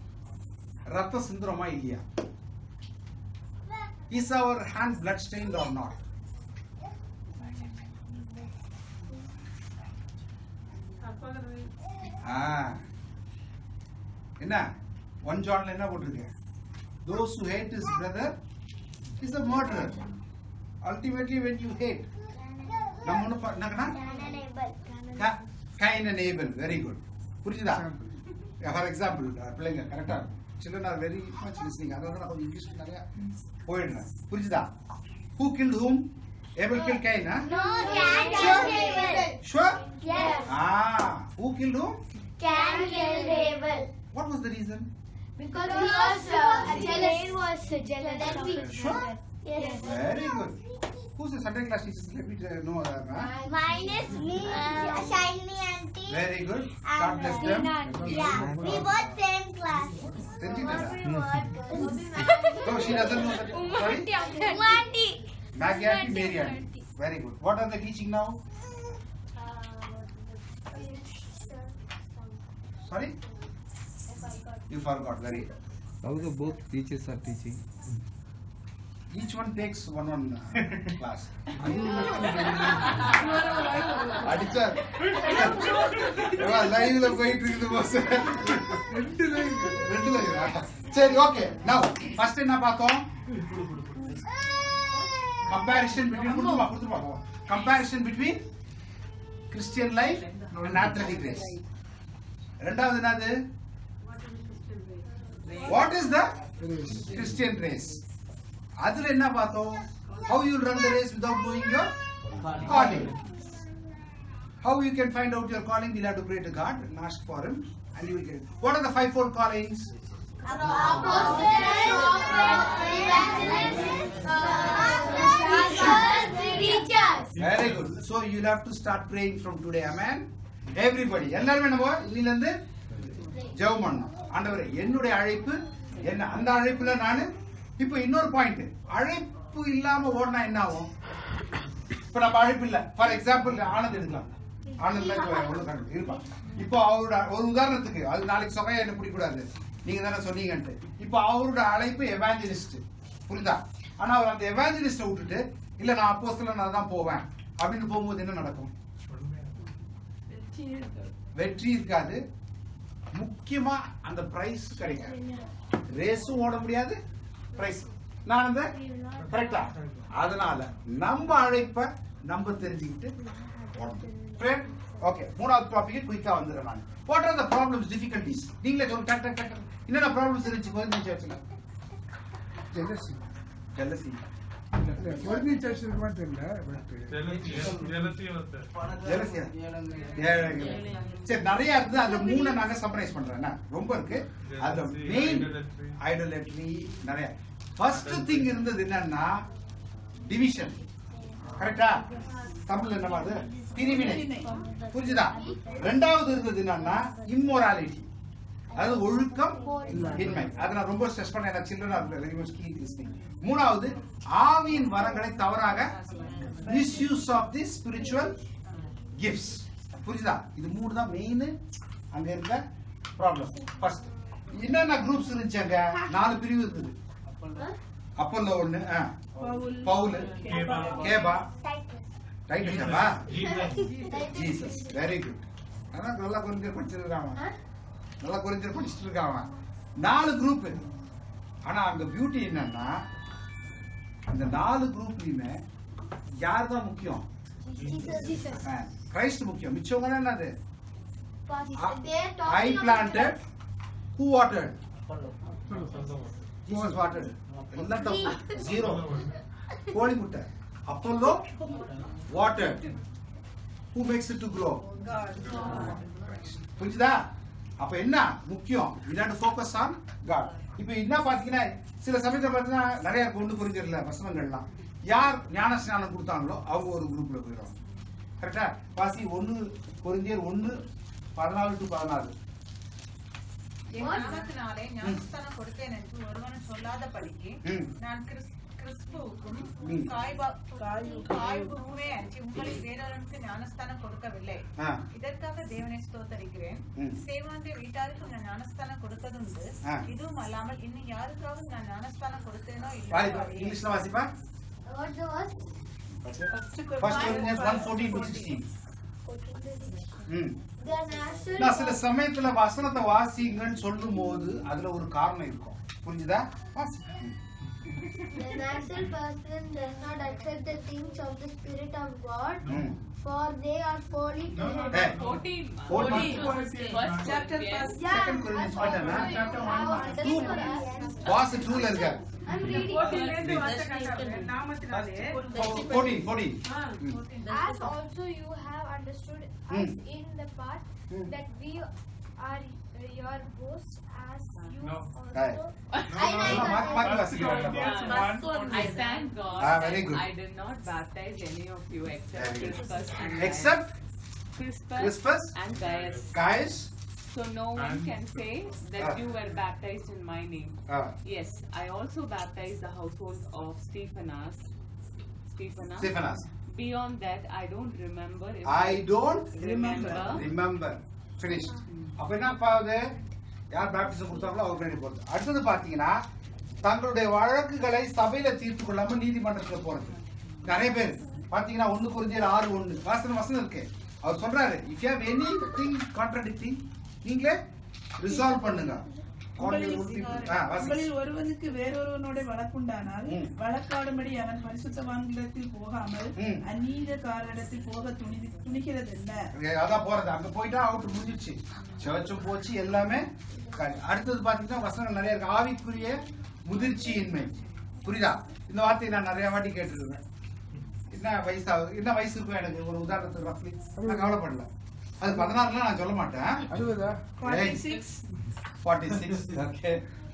ரத்த சிந்துரமா இல்லையா is our hand blood stained or not ஆ. என்ன ஒன் ஜான்ல என்ன போட்டிருக்கு those who hate his brother is a murderer ultimately when you hate நம்ம ஒண்ணு பா- என்னங்கண்ணா Cain and Abel very good புரிஞ்சுதா ஃபார் எக்ஸாம்பிள் பிள்ளைங்க கரெக்டா children are very much listening அதனால நான் கொஞ்சம் இங்கிலீஷ் நிறைய போயிடுறேன் புரிஞ்சுதா who killed whom Abel kill Cain No, can kill Abel. Sure Yes. Ah who killed whom Can kill Abel. What was the reason Because he was uh, jealous. was jealous of his Sure. brother. Yes. Very good who's the Sunday class teacher let me know her huh? Mine is me, Shiny auntie. very good god bless them Yeah, we both same class. தெரிஞ்சுக்கிட்டா no she doesn't know that sorry Auntie. Maggie auntie Mary auntie very good what are they teaching now sorry you forgot very good How the both teachers are teaching? each one takes one one uh, class அடிச்சார் லைவ்ல போயிட்டு இருக்குது boss ரெண்டு live ரெண்டு live சரி okay நவ first என்ன பார்த்தோம் கம்பேரிஷன் பிட்வீன் கொடுத்துமா கொடுத்துமா comparison between Christian life and athletic race ரெண்டாவது என்னது what is the Christian race அதுல என்ன பார்த்தோம் how you run the race without knowing your calling how you can find out your calling we'll have to pray to god and ask for him and you will get it. what are the fivefold callings very good so you'll have to start praying from today amen everybody எல்லாரும் நம்ம இன்னில இருந்து ஜெபம் பண்ணணும் ஆண்டவரே என்னுடைய அழைப்பு என்ன அந்த அழைப்புல நானு இப்போ இன்னொரு பாயிண்ட் அழைப்பு இல்லாம ஓடினா என்ன ஆகும் இப்ப நம்ம அழைப்பு இல்ல ஃபார் எக்ஸாம்பிள் ஆனந்த் எடுக்கலாம் ஆனந்த்ல இப்ப எவ்வளவு கணக்கு இருப்பான் இப்போ அவரோட ஒரு உதாரணத்துக்கு அது நாளைக்கு சொகையா என்ன பிடிக்கூடாது நீங்க தானே சொன்னீங்கன்ட்டு இப்போ அவரோட அழைப்பு எவாஞ்சலிஸ்ட் புரியுதா ஆனா அவர் அந்த எவாஞ்சலிஸ்ட விட்டுட்டு இல்ல நான் அப்போஸ்தல நான் தான் போவேன் அப்படின்னு போகும்போது என்ன நடக்கும் வெற்றி இருக்காது முக்கியமா அந்த பிரைஸ் கிடைக்காது ரேஸும் ஓட முடியாது பிரைஸ் நான் அந்த கரெக்டா அதனால நம்ம அழைப்ப நம்ம தெரிஞ்சுக்கிட்டு ஓடணும் ஓகே மூணாவது டாபிக் குயிக்கா வந்துடுறேன் நான் what are the problems difficulties நீங்களே சொல்லுங்க டக் டக் டக் என்னென்ன ப்ராப்ளம்ஸ் இருந்துச்சு குழந்தை வச்சுல jealousy. ஜெலசி இல்ல, குழந்தை church இருக்குமான்னு தெரியல, but, Jealousy, jealousy was there. ஜெலசியா ஏழைங்க. சரி நிறைய இருந்து அந்த மூணை நாங்க சம்மரைஸ் பண்றேன் என்ன? ரொம்ப இருக்கு அந்த Jealousy, மெயின் idolatry. ஐடோலட்ரி நிறைய ஃபர்ஸ்ட் திங் இருந்தது என்னன்னா டிவிஷன் கரெக்டா தமிழ்ல என்னமா அது பிரிவினை புரிஞ்சுதா ரெண்டாவது இருந்தது என்னன்னா இம்மோராலிட்டி அதாவது ஒழுக்கம் இன்மை அதை நான் ரொம்ப ஸ்ட்ரெஸ் பண்ண எனக்கு children very much key listening மூணாவது ஆவியின் வரங்களை தவறாக misuse of the spiritual gifts புரியுதா இது மூணு தான் மெயின் அங்க இருக்க ப்ராப்ளம் ஃபர்ஸ்ட் என்னென்ன குரூப்ஸ் இருந்துச்சு அங்க நாலு பிரிவு இருந்தது அப்போல்லோ ஒண்ணு ஆ. பவுல் கேபா. கேபா டைட்டஸா Jesus. ஜீசஸ் வெரி குட் அதான் நல்லா கொஞ்சம் படிச்சிருக்கான் நல்லா கொஞ்சம் படிச்சுட்டு இருக்கான் அவன். நாலு குரூப் ஆனா அங்க பியூட்டி என்னன்னா அந்த நாலு குரூப்லயுமே யார் தான் முக்கியம் கிரைஸ்ட் முக்கியம் மிச்சவங்க என்னது I planted who watered Jesus watered எல்லாம் தப்பு ஜீரோ கோழி முட்டை அப்பல்லோ water who makes it to grow புரிஞ்சுதா அப்ப என்ன முக்கியம் இல்லாண்டு ஃபோக்கஸ் ஆன் காட் இப்போ என்ன பாத்தீங்கன்னா சில சமயத்துல பாத்தீங்கன்னா நிறைய கொண்டு புரிஞ்சிடல வசனங்கள்லாம் யார் ஞான ஸ்நானம் கொடுத்தாங்களோ அவங்க ஒரு குரூப்ல போயிடுவாங்க கரெக்டா வாசி ஒன்னு பொருந்தியர் ஒன்னு பதினாலு டு பதினாலு என் நாமத்தினாலே ஞானஸ்தானம் கொடுத்தேன் என்று ஒருவனும் சொல்லாதபடிக்கு ம். நான் கிறிஸ்- கிறிஸ்துவுக்கும் ம். காய்பா- காய்புக்குமே அன்றி உங்களில் வேறொருவனுக்கு ஞானஸ்தானம் கொடுக்கவில்லை ஆ. இதற்காக தேவனை ஸ்தோத்தரிக்கிறேன் ம். சேவாந்திய வீட்டாருக்கு நான் ஞானஸ்தானம் கொடுத்ததுண்டு ஆ. இதுவும் அல்லாமல் இன்னும் யாருக்காவது நான் ஞானஸ்தானம் கொடுத்தேனோ வாசிப்பா இல்லை இங்கிலீஷ்ல வாசிப்பா What's the verse? First Corinthians 1:14 to 16 ம் The national நான் சில சமயத்துல வசனத்தை வாசிங்கன்னு சொல்லும் போது அதுல ஒரு காரணம் இருக்கும் புரிஞ்சுதா வாசி ம். The natural person does not accept the things of the Spirit of God, ம். for they are folly to him. ஏய், 14. fourteen. First chapter, first. Yeah, Second Corinthians I பாத்தேனா? already have understood that. Vasu டூல இருக்காரு I'm reading. போட்டியிலேருந்து வார்த்தை காட்டாரு. நாமத்தினாலே fourteen fourteen As also you have understood Hmm. us in the part Hmm. that we are your boast as you No. Hey. also மாத்தி மாத்தி வாசிக்கிறேன் I thank God Ah, very that good. I did not baptize any of you except Very good. Crispus and Except Gaius. Crispus, Crispus, and Gaius. guys. So no one And- can say that Ah. you were baptized in my name. Ah, Yes, I also baptized the household of Stephanas. Stephanas. Stephanas. Beyond that, I don't remember if I don't remember. remember. Finished. அப்ப என்ன ஆகுது யார் baptism கொடுத்தாங்களோ அவர் பின்னாடி போறது அடுத்தது பாத்தீங்கன்னா தங்களுடைய வழக்குகளை சபையில தீர்த்து கொள்ளாம நீதிமன்றத்துல போறது நிறைய பேர் பாத்தீங்கன்னா ஒண்ணு குறிஞ்சியல் ஆறு ஒண்ணு வாசன வசனம் இருக்கு அவர் சொல்றாரு if you have any thing contradicting நீங்களே ரிசால்வ் பண்ணுங்க உங்களில் ஆ, வாசிங்க. உங்களில் ஒருவனுக்கு வேறொருவனோட வழக்குண்டானால் ம். வழக்காடும்படி அவன் பரிசுத்தவான்களிடத்தில் போகாமல் ம். அந்நீதக்காரரிடத்தில் போக துணி துணிகிறது என்ன அங்க அதான் போறது அங்க போயிட்டா அவுட் முடிஞ்சிருச்சு சர்ச்சும் போச்சு எல்லாமே காலி. அடுத்தது பாத்தீங்கன்னா வசனங்கள் நிறைய இருக்கு ஆவிக்குரிய முதிர்ச்சியின்மை புரியுதா இந்த வார்த்தையை நான் நிறைய வாட்டி கேட்டிருக்கேன் என்ன வயசாகுது என்ன வயசு இருக்கும் எனக்கு ஒரு உதாரணத்துக்கு ரஃப்லி நான் கவலைப்படல அது பதினாறுலாம் நான் சொல்ல மாட்டேன் அறுபதா forty six forty six okay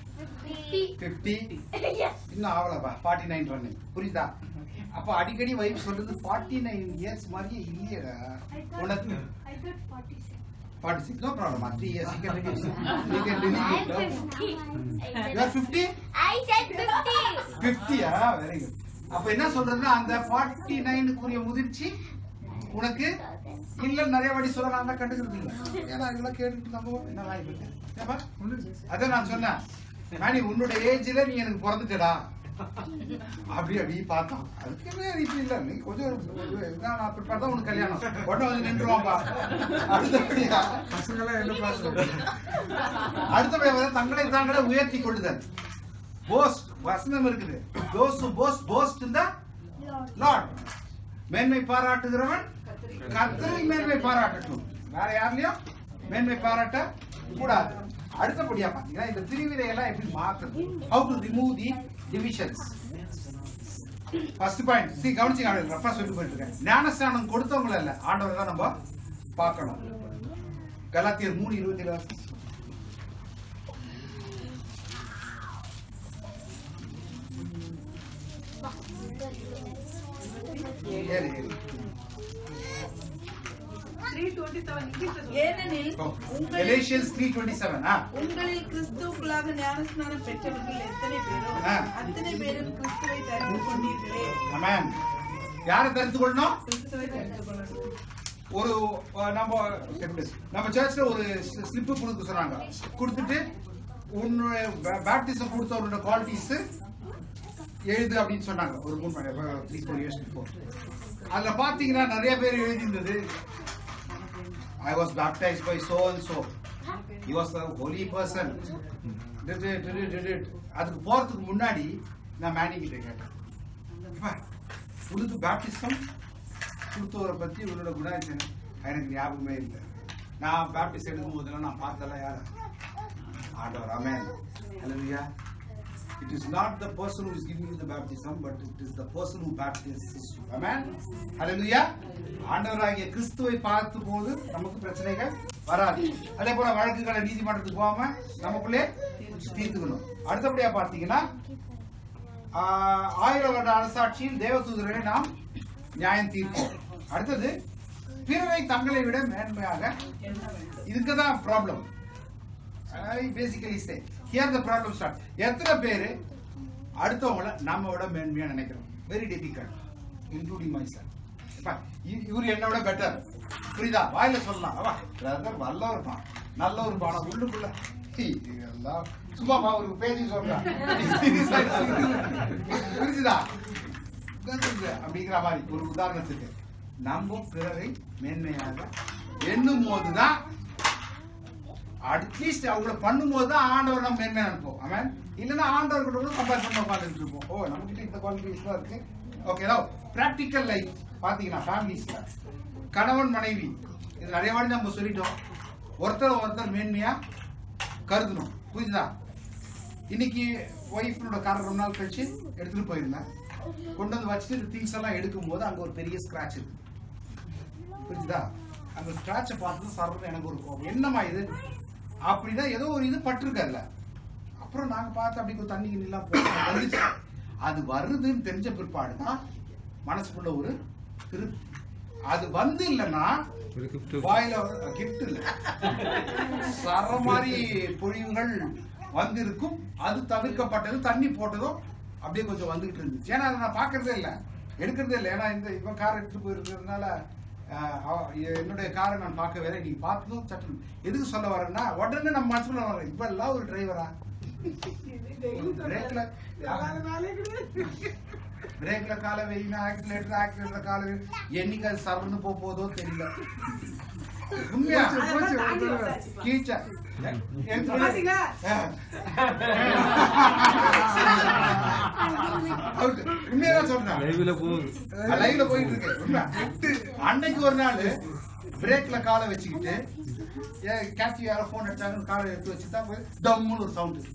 fifty இன்னும் ஆகலப்பா ஃபார்ட்டி நைன் பண்ணு புரியுதா அப்ப அடிக்கடி வைப் சொல்றது ஃபார்ட்டி நைன் இயர்ஸ் மாதிரியே இல்லையடா உனக்கு I got 46. Forty six no problem three years you can reduce you can reduce you are fifty I said 50. ஃபிஃப்டியா வெரி குட் அப்ப என்ன சொல்றதுன்னா அந்த ஃபார்ட்டி நைனுக்குரிய முதிர்ச்சி உனக்கு இல்ல நிறைய வாட்டி சொல்லலாம் தான் கண்டுக்கிறது இல்ல ஏன்னா இதெல்லாம் கேட்டுட்டு நம்ம என்ன வாய்ப்பு ஏப்பா அதான் நான் சொன்னேன் மேனி உன்னோட ஏஜ்ல நீ எனக்கு பிறந்துட்டடா அப்படி அப்படி பார்த்தான் அதுக்கு என்ன இப்படி இல்ல நீ கொஞ்சம் நான் அப்படி பார்த்தா உனக்கு கல்யாணம் உடனே வந்து நின்றுவான்பா அடுத்தபடியா பசங்களாம் என்ன பார்க்குறது அடுத்தபடியா வந்து தங்களை தாங்களே உயர்த்தி கொள்ளுதல் போஸ்ட் வசனம் இருக்குது தோஸ் போஸ்ட் போஸ்ட் இந்த லார்ட் மேன்மை பாராட்டுகிறவன் கர்த்தரில் மேன்மை பாராட்டட்டும் வேற யார்லயும் மேன்மை பாராட்ட கூடாது அடுத்தபடியா பாத்தீங்கன்னா இந்த பிரிவினை எல்லாம் எப்படி மாத்துறது how to remove the divisions first point சி கவனிச்சு நான் ரஃபா சொல்லி போயிட்டு இருக்கேன் ஞானஸ்தானம் கொடுத்தவங்கள இல்ல ஆண்டவரை தான் நம்ம பார்க்கணும் கலாத்தியர் மூணு இருபத்தி ஏழு வருஷம் ஏறு ஏறு த்ரீ டுவெண்ட்டி செவன் இங்கிலீஷ்ல சொல்லுங்க. ஏனெனில் உங்களில் Galatians 3:27 ஆ உங்களில் கிறிஸ்துவுக்குள்ளாக ஞானஸ்நானம் பெற்றவர்கள் எத்தனை பேரோ ஆ. அத்தனை பேரும் கிறிஸ்துவை தரித்து கொண்டீர்களே ஆமென் யாரை தெரிந்து கொள்ளணும் கிறிஸ்துவை தரித்து கொள்ளணும் ஒரு அஹ், நம்ம நம்ம சர்ச்ல ஒரு ஸ்லிப் கொடுக்க சொன்னாங்க கொடுத்துட்டு உன்னோட பேப்டிசம் கொடுத்தவரோட குவாலிட்டிஸ் எழுது அப்படின்னு சொன்னாங்க ஒரு மூணு த்ரீ ஃபோர் இயர்ஸ் பிஃபோர் அதுல பாத்தீங்கன்னா நிறைய பேர் எழுதியிருந்தது I was baptise by so and so he was a holy person did it, did it, did it. அதுக்கு போறதுக்கு முன்னாடி நான் மேனி கிட்ட கேட்டேன் "அப்பா, உனக்கு பேப்டிசம் கொடுத்தவரை பத்தி உன்னோட குணாதிசயம் எனக்கு ஞாபகமே இல்லை நான் பேப்டிஸ்ட் எடுக்கும் போதெல்லாம் நான் பார்த்ததெல்லாம் யார் ஆண்டவர் அமேன் ஹalleluya it is not the person who is giving you the baptism but it is the person who baptizes you amen hallelujah ஆண்டவராகிய கிறிஸ்துவை பார்த்து போது நமக்கு பிரச்சனைகள் வராது அதே போல வழக்குகளை நீதிமன்றத்துக்கு போகாம நமக்குள்ளே தீர்த்துக்கணும் அடுத்தபடியா பார்த்தீங்கன்னா ஆஹ், ஆயிரம் வருட அரசாட்சியில் தேவதூதர்களை நாம் நியாயம் தீர்ப்போம் அடுத்தது பிறரை தங்களை விட மேன்மையாக இதுக்கு தான் problem I basically say here the problem start எத்தனை பேர் அடுத்தவங்கள நம்ம விட மேன்மையா நினைக்கிறோம் very difficult including my sir இவரு என்ன விட பெட்டர் புரியுதா வாயில சொல்லலாம் அவா பிரதர் நல்ல இருப்பான் நல்ல ஒரு பானா உள்ளுக்குள்ள ஹீ, இதெல்லாம் சும்மா ஒரு பேஜி சொல்றேன் புரிஞ்சுதா புரிஞ்சுது? அப்படிங்கிற மாதிரி ஒரு உதாரணத்துக்கு நம்ம பிறரை மேன்மையாக எண்ணும் போதுதான் அட்லீஸ்ட் அவங்கள பண்ணும்போது தான் ஆண்டவர் நம்ம என்ன நினைப்போம் அவன் இல்லைன்னா ஆண்டவர் கூட கூட கம்பேர் பண்ண உட்காந்துட்டு இருப்போம் ஓ நம்ம கிட்ட இந்த குவாலிட்டிஸ் தான் இருக்கு ஓகே ப்ராக்டிக்கல் லைஃப் பாத்தீங்கன்னா ஃபேமிலிஸ்ல கணவன் மனைவி இது நிறைய வாட்டி நம்ம சொல்லிட்டோம் ஒருத்தர் ஒருத்தர் மேன்மையா கருதணும் புரியுதா இன்னைக்கு ஒய்ஃபனோட கார் ரொம்ப நாள் கழிச்சு எடுத்துட்டு போயிருந்தேன் கொண்டு வந்து வச்சுட்டு திங்ஸ் எல்லாம் எடுக்கும் போது அங்க ஒரு பெரிய ஸ்கிராட்ச் இருக்கு புரியுதா அந்த ஸ்கிராட்சை பார்த்து சர்றது எனக்கு ஒரு கோபம் என்னம்மா இது அப்படிதான் ஏதோ ஒரு இது பட்டிருக்கல அப்புறம் நாங்க பார்த்து அப்படி கொஞ்சம் தண்ணி கிண்ணெல்லாம் போட்டு வந்துச்சு அது வருதுன்னு தெரிஞ்ச பிற்பாடு தான் மனசுக்குள்ள ஒரு திருப்தி அது வந்து இல்லைன்னா வாயில கிஃப்ட் இல்ல சர மாதிரி பொழிவுகள் வந்திருக்கும் அது தவிர்க்கப்பட்டது தண்ணி போட்டதும் அப்படியே கொஞ்சம் வந்துகிட்டு இருந்துச்சு ஏன்னா அதை நான் பார்க்கறதே இல்லை எடுக்கிறதே இல்லை ஏன்னா இந்த இவன் கார் எடுத்துட்டு போயிருக்கிறதுனால ஆஹ், அவ- என்னுடைய காரை நான் பார்க்க வேற நீ பார்த்ததும் சட்டம் எதுக்கு சொல்ல வரேன்னா உடனே நம்ம மனசுல வரேன் இப்ப எல்லாம் ஒரு டிரைவரா பிரேக்ல பிரேக்ல கால வைங்க ஆக்சிலேட்டர் ஆக்சிலேட்டர் கால வை. என்னைக்கு அது சரன்னு போக போதோ தெரியல உண்மையா போச்சு, போச்சு, ஒரு தடவை. கீச்சா பாத்தீங்களா? உண்மையா சொல்றேன் லைவ்ல போகுது லைவ்ல போயிட்டு இருக்கு உண்மை. அன்னைக்கு ஒரு நாள் பிரேக்ல காலை வச்சுக்கிட்டு ஏன் கேட்சி யாரோ போன் அடிச்சாங்கன்னு காலை எடுத்து வச்சு தான் போய் டம்முன்னு ஒரு சவுண்டு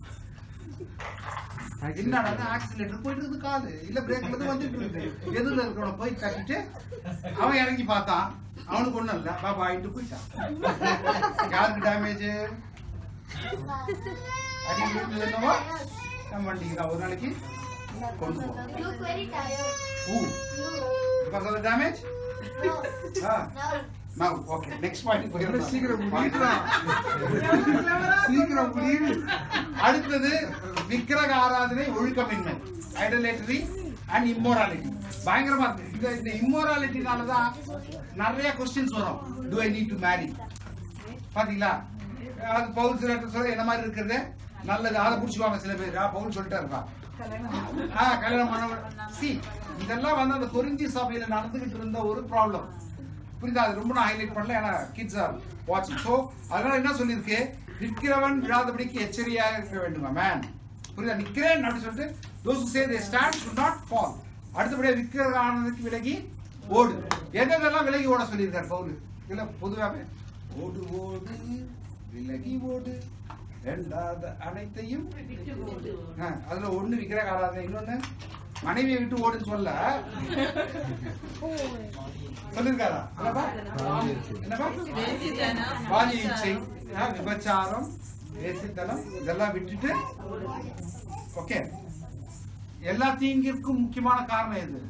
என்னடா ஆக்சிலேட்டர் போயிட்டு இருக்குது காலு இல்ல பிரேக்ல இருந்து வந்துட்டு இருக்கு எதிரில் இருக்கிறவன போய் தட்டிட்டு அவன் இறங்கி பார்த்தான் அவனுக்கு ஒண்ணும் இல்ல பாபா ஆயிட்டு போயிட்டான் யாருக்கு டேமேஜ் அடி விழுந்தது என்னவோ நம்ம வண்டிக்கு தான் ஒரு நாளைக்கு கொண்டு போவோம் You look very tired. Who? You. Because of the damage? No. Ah. No. Now, okay. Next point போயிடலாம். சீக்கிரம் முடியுதுடா. சீக்கிரம் முடியுது அடுத்தது விக்கிரக ஆராதனை ஒழுக்கமின்மை ஐடலேட்டரி அண்ட் இம்மோராலிட்டி பயங்கரமா இருக்கு இந்த இந்த இம்மோராலிட்டினால தான் நிறைய கொஸ்டின்ஸ் வரும் do I need to marry பாத்தீங்களா அது பவுல் சில இடத்துல சொல்ல என்ன மாதிரி இருக்கிறது நல்லது அதை புடிச்சுவாங்க சில பேர் ஆ, பவுல் சொல்லிட்டா இருப்பா ஆ, கல்யாணம் பண்ண சி இதெல்லாம் வந்து அந்த குறிஞ்சி சபையில நடந்துகிட்டு இருந்த ஒரு ப்ராப்ளம் புரியுதா அது ரொம்ப நான் ஹைலைட் பண்ணல ஏன்னா கிட்ஸ் ஆர் வாட்சிங் ஸோ அதனால என்ன சொல்லியிருக்கு நிற்கிறவன் விழாதபடிக்கு எச்சரியாக இருக்க வேண்டுமா மேன் புரியுதா நிக்கிறேன் அப்படின்னு சொல்லிட்டு those who say they stand should not fall அடுத்தபடியா விக்கிரக ஆனதுக்கு விலகி ஓடு எதெல்லாம் விலகி ஓட சொல்லியிருக்காரு பவுல் இல்ல பொதுவாகவே ஓடு ஓடு விலகி ஓடு ரெண்டாவது அனைத்தையும் ஆ, அதுல ஒண்ணு விக்கிரக ஆராதனை இன்னொன்னு மனைவியை விட்டு ஓடுன்னு சொல்ல சொல்லிருக்காரா என்னப்பா என்னப்பா வேசித்தனம், வாலி இச்சை ஆ, விபச்சாரம் வேசித்தனம் இதெல்லாம் விட்டுட்டு ஓகே எல்லா தீங்கிற்கும் முக்கியமான காரணம் எது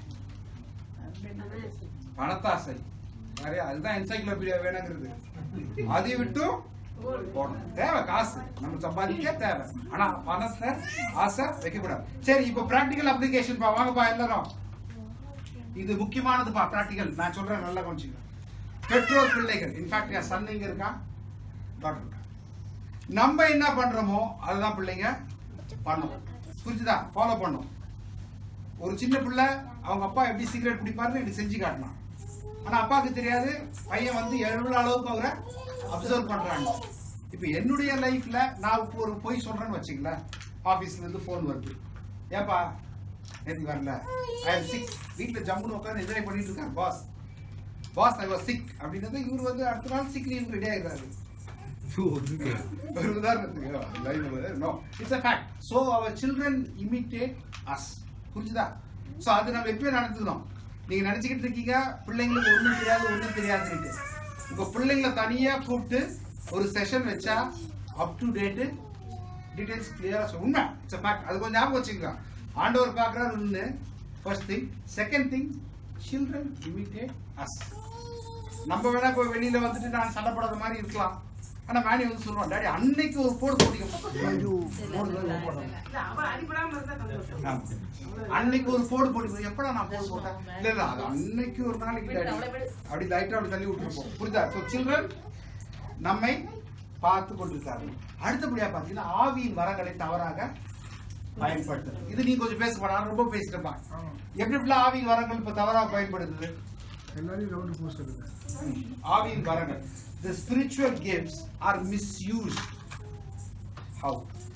பணத்தாசை நிறைய அதுதான் என்சைக்ளோபீடியா வேணுங்கிறது அதை விட்டும் போடணும் தேவை காசு நம்ம சம்பாதிக்க தேவை ஆனா பணத்தை ஆசை வைக்கக்கூடாது சரி இப்போ பிராக்டிக்கல் அப்ளிகேஷன் பா வாங்கப்பா எல்லாரும் இது முக்கியமானதுப்பா பிராக்டிக்கல் நான் சொல்றேன் நல்லா கொஞ்சம் பெற்றோர் பிள்ளைகள் இன்ஃபேக்ட் என் சன் இங்க இருக்கான் டாக்டர் இருக்கா நம்ம என்ன பண்றோமோ அதுதான் பிள்ளைங்க பண்ணும் புரிஞ்சுதா ஃபாலோ பண்ணும் ஒரு சின்ன பிள்ளை அவங்க அப்பா எப்படி சிகரெட் குடிப்பாருன்னு இப்படி செஞ்சு காட்டலாம் ஆனா அப்பாவுக்கு தெரியாது பையன் வந்து எவ்வளவு அளவுக்கு அவரை அப்சர்வ் பண்றாங்க இப்போ என்னுடைய லைஃப்ல நான் இப்போ ஒரு பொய் சொல்றேன்னு வச்சுங்களேன் ஆபீஸ்ல இருந்து ஃபோன் வருது ஏப்பா நேற்று வரல ஐ எம் சிக் வீட்டுல ஜம்முன்னு உட்காந்து என்ஜாய் பண்ணிட்டு இருக்காரு boss boss I was sick அப்படின்றது இவர் வந்து அடுத்த நாள் சிக் லீவ் ரெடி ஆயிடுறாரு ஒரு உதாரணத்துக்கு no it's a fact so அவர் சில்ட்ரன் இமிட்டேட் அஸ் புரிஞ்சுதா ஸோ அது நம்ம எப்பயும் நடந்துக்கணும் நீங்க நினைச்சுக்கிட்டு இருக்கீங்க பிள்ளைங்களுக்கு ஒண்ணும் தெரியாது ஒண்ணும் தெரியாதுன்னுட்டு உங்க பிள்ளைங்களை தனியா கூப்பிட்டு ஒரு செஷன் வச்சா அப் டு டேட்டு டீடைல்ஸ் கிளியரா சொல்ல உண்மை இட்ஸ் ஃபேக்ட் அது கொஞ்சம் ஞாபகம் வச்சுக்கலாம் ஆண்டவர் பார்க்குறாரு ஒன்று first thing second thing children imitate us நம்ம வேணா இப்போ வெளியில வந்துட்டு நான் சண்டை போடாத மாதிரி இருக்கலாம் ஆனா மேனி வந்து சொல்லுவான் டாடி அன்னைக்கு ஒரு போடு போட்டிங்க அவன் அடிபடாம இருந்தா சந்தோஷம் ஆமா. அன்னைக்கு ஒரு போடு போட்டு எப்படா நான் போடு போட்டேன் இல்ல இல்ல அது அன்னைக்கு ஒரு நாளைக்கு டாடி அப்படி லைட்டா அப்படி தள்ளி விட்டுருப்போம் புரியுதா ஸோ சில்ட்ரன் நம்மை பார்த்து கொண்டிருக்காரு அடுத்தபடியா பாத்தீங்கன்னா ஆவியின் வரங்களை தவறாக பயன்படுத்துறது இது நீ கொஞ்சம் பேச நான் ரொம்ப பேசிட்டப்பா எப்படி எப்படிலாம் ஆவியின் வரங்கள் இப்ப தவறாக பயன்படுத்துது எல்லாரையும் ரவுண்டு போஸ்ட் எடுங்க ம். ஆவியின் வரங்கள் the spiritual gifts are misused. How?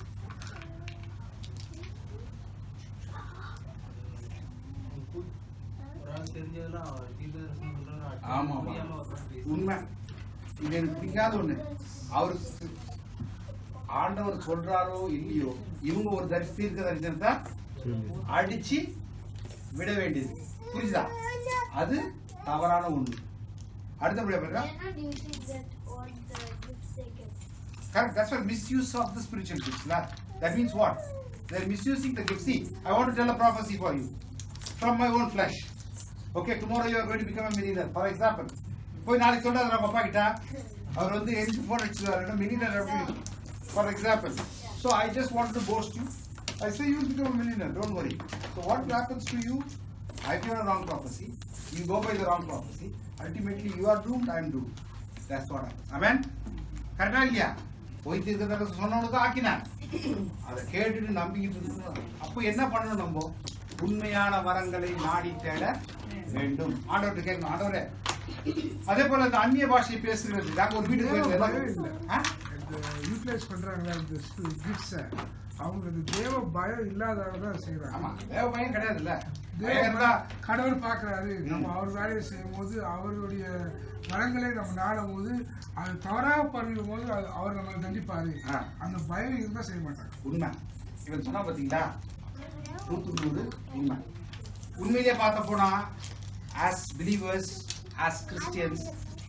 ஒரு ஆள் தெரிஞ்சதெல்லாம் தீர்க்கதரிசனம் சொல்றாரு, ஆமா ஆமா புரியாம ஒரு நாள் பேசி- உண்மை இது எனக்கு பிடிக்காத ஒண்ணு அவர் ஆண்டவர் சொல்றாரோ இல்லையோ இவங்க ஒரு தரிசி தீர்க்க தரிசனத்தை அடிச்சு விட வேண்டியது புரியுதா அது தவறான ஒண்ணு அடுத்தபடியா பாருங்க Then do you think that all the gifts they get? Correct. That's what misuse of the spiritual gifts. la. That means what? They're misusing the gifts. See, I want to tell a prophecy for you from my own flesh. Okay, tomorrow you are going to become a millionaire. For example, போய் நாளைக்கு சொல்றாரு அவங்க அப்பா கிட்ட அவர் வந்து எரிஞ்சு phone அடிச்சுவாரு மில்லியனர் அப்படி for example so I just want to post you I say you become millionaire don't worry so what happens to you I give a wrong prophecy you go by the wrong prophecy ultimately you are doomed i am doomed that's what happens amen கரெக்டா இல்லையா போய் தீர்க்கதரிசனம் சொன்னவனுக்கு ஆக்கினான் அதை கேட்டுட்டு நம்பிக்கிட்டு இருக்கணும் அப்போ என்ன பண்ணணும் நம்ம உண்மையான வரங்களை நாடி தேட வேண்டும் ஆண்டவர்கிட்ட கேட்கணும் ஆண்டவரே அதே போல இந்த அந்நிய பாஷை பேசுகிறது நாங்க ஒரு வீட்டுக்கு தேவ போயிருந்தோம். பயம் இல்லை. ஆ? யூட்டிலைஸ் பண்றாங்களா இந்த கிஃப்ட்ஸை அவங்க அந்த தேவ பயம் இல்லாதவங்க தான் ஆமா செய்யறாங்க தேவ பயம் கிடையாதுல்ல தேவ பயம் இருந்தா பயம் கடவுள் பார்க்கறாரு நம்ம ம். அவர் வேலையை செய்யும் போது அவருடைய வரங்களை நம்ம நாடும் போது அது தவறாக பண்ணிடும் போது அது அவர் நம்மளை தண்டிப்பாரு ஆ. அந்த பயம் இருந்தா செய்ய மாட்டாங்க உண்மை இவன் சொன்னா பாத்தீங்களா நூத்துக்கு நூறு உண்மை உண்மையிலே பார்த்த போனா as believers as Christians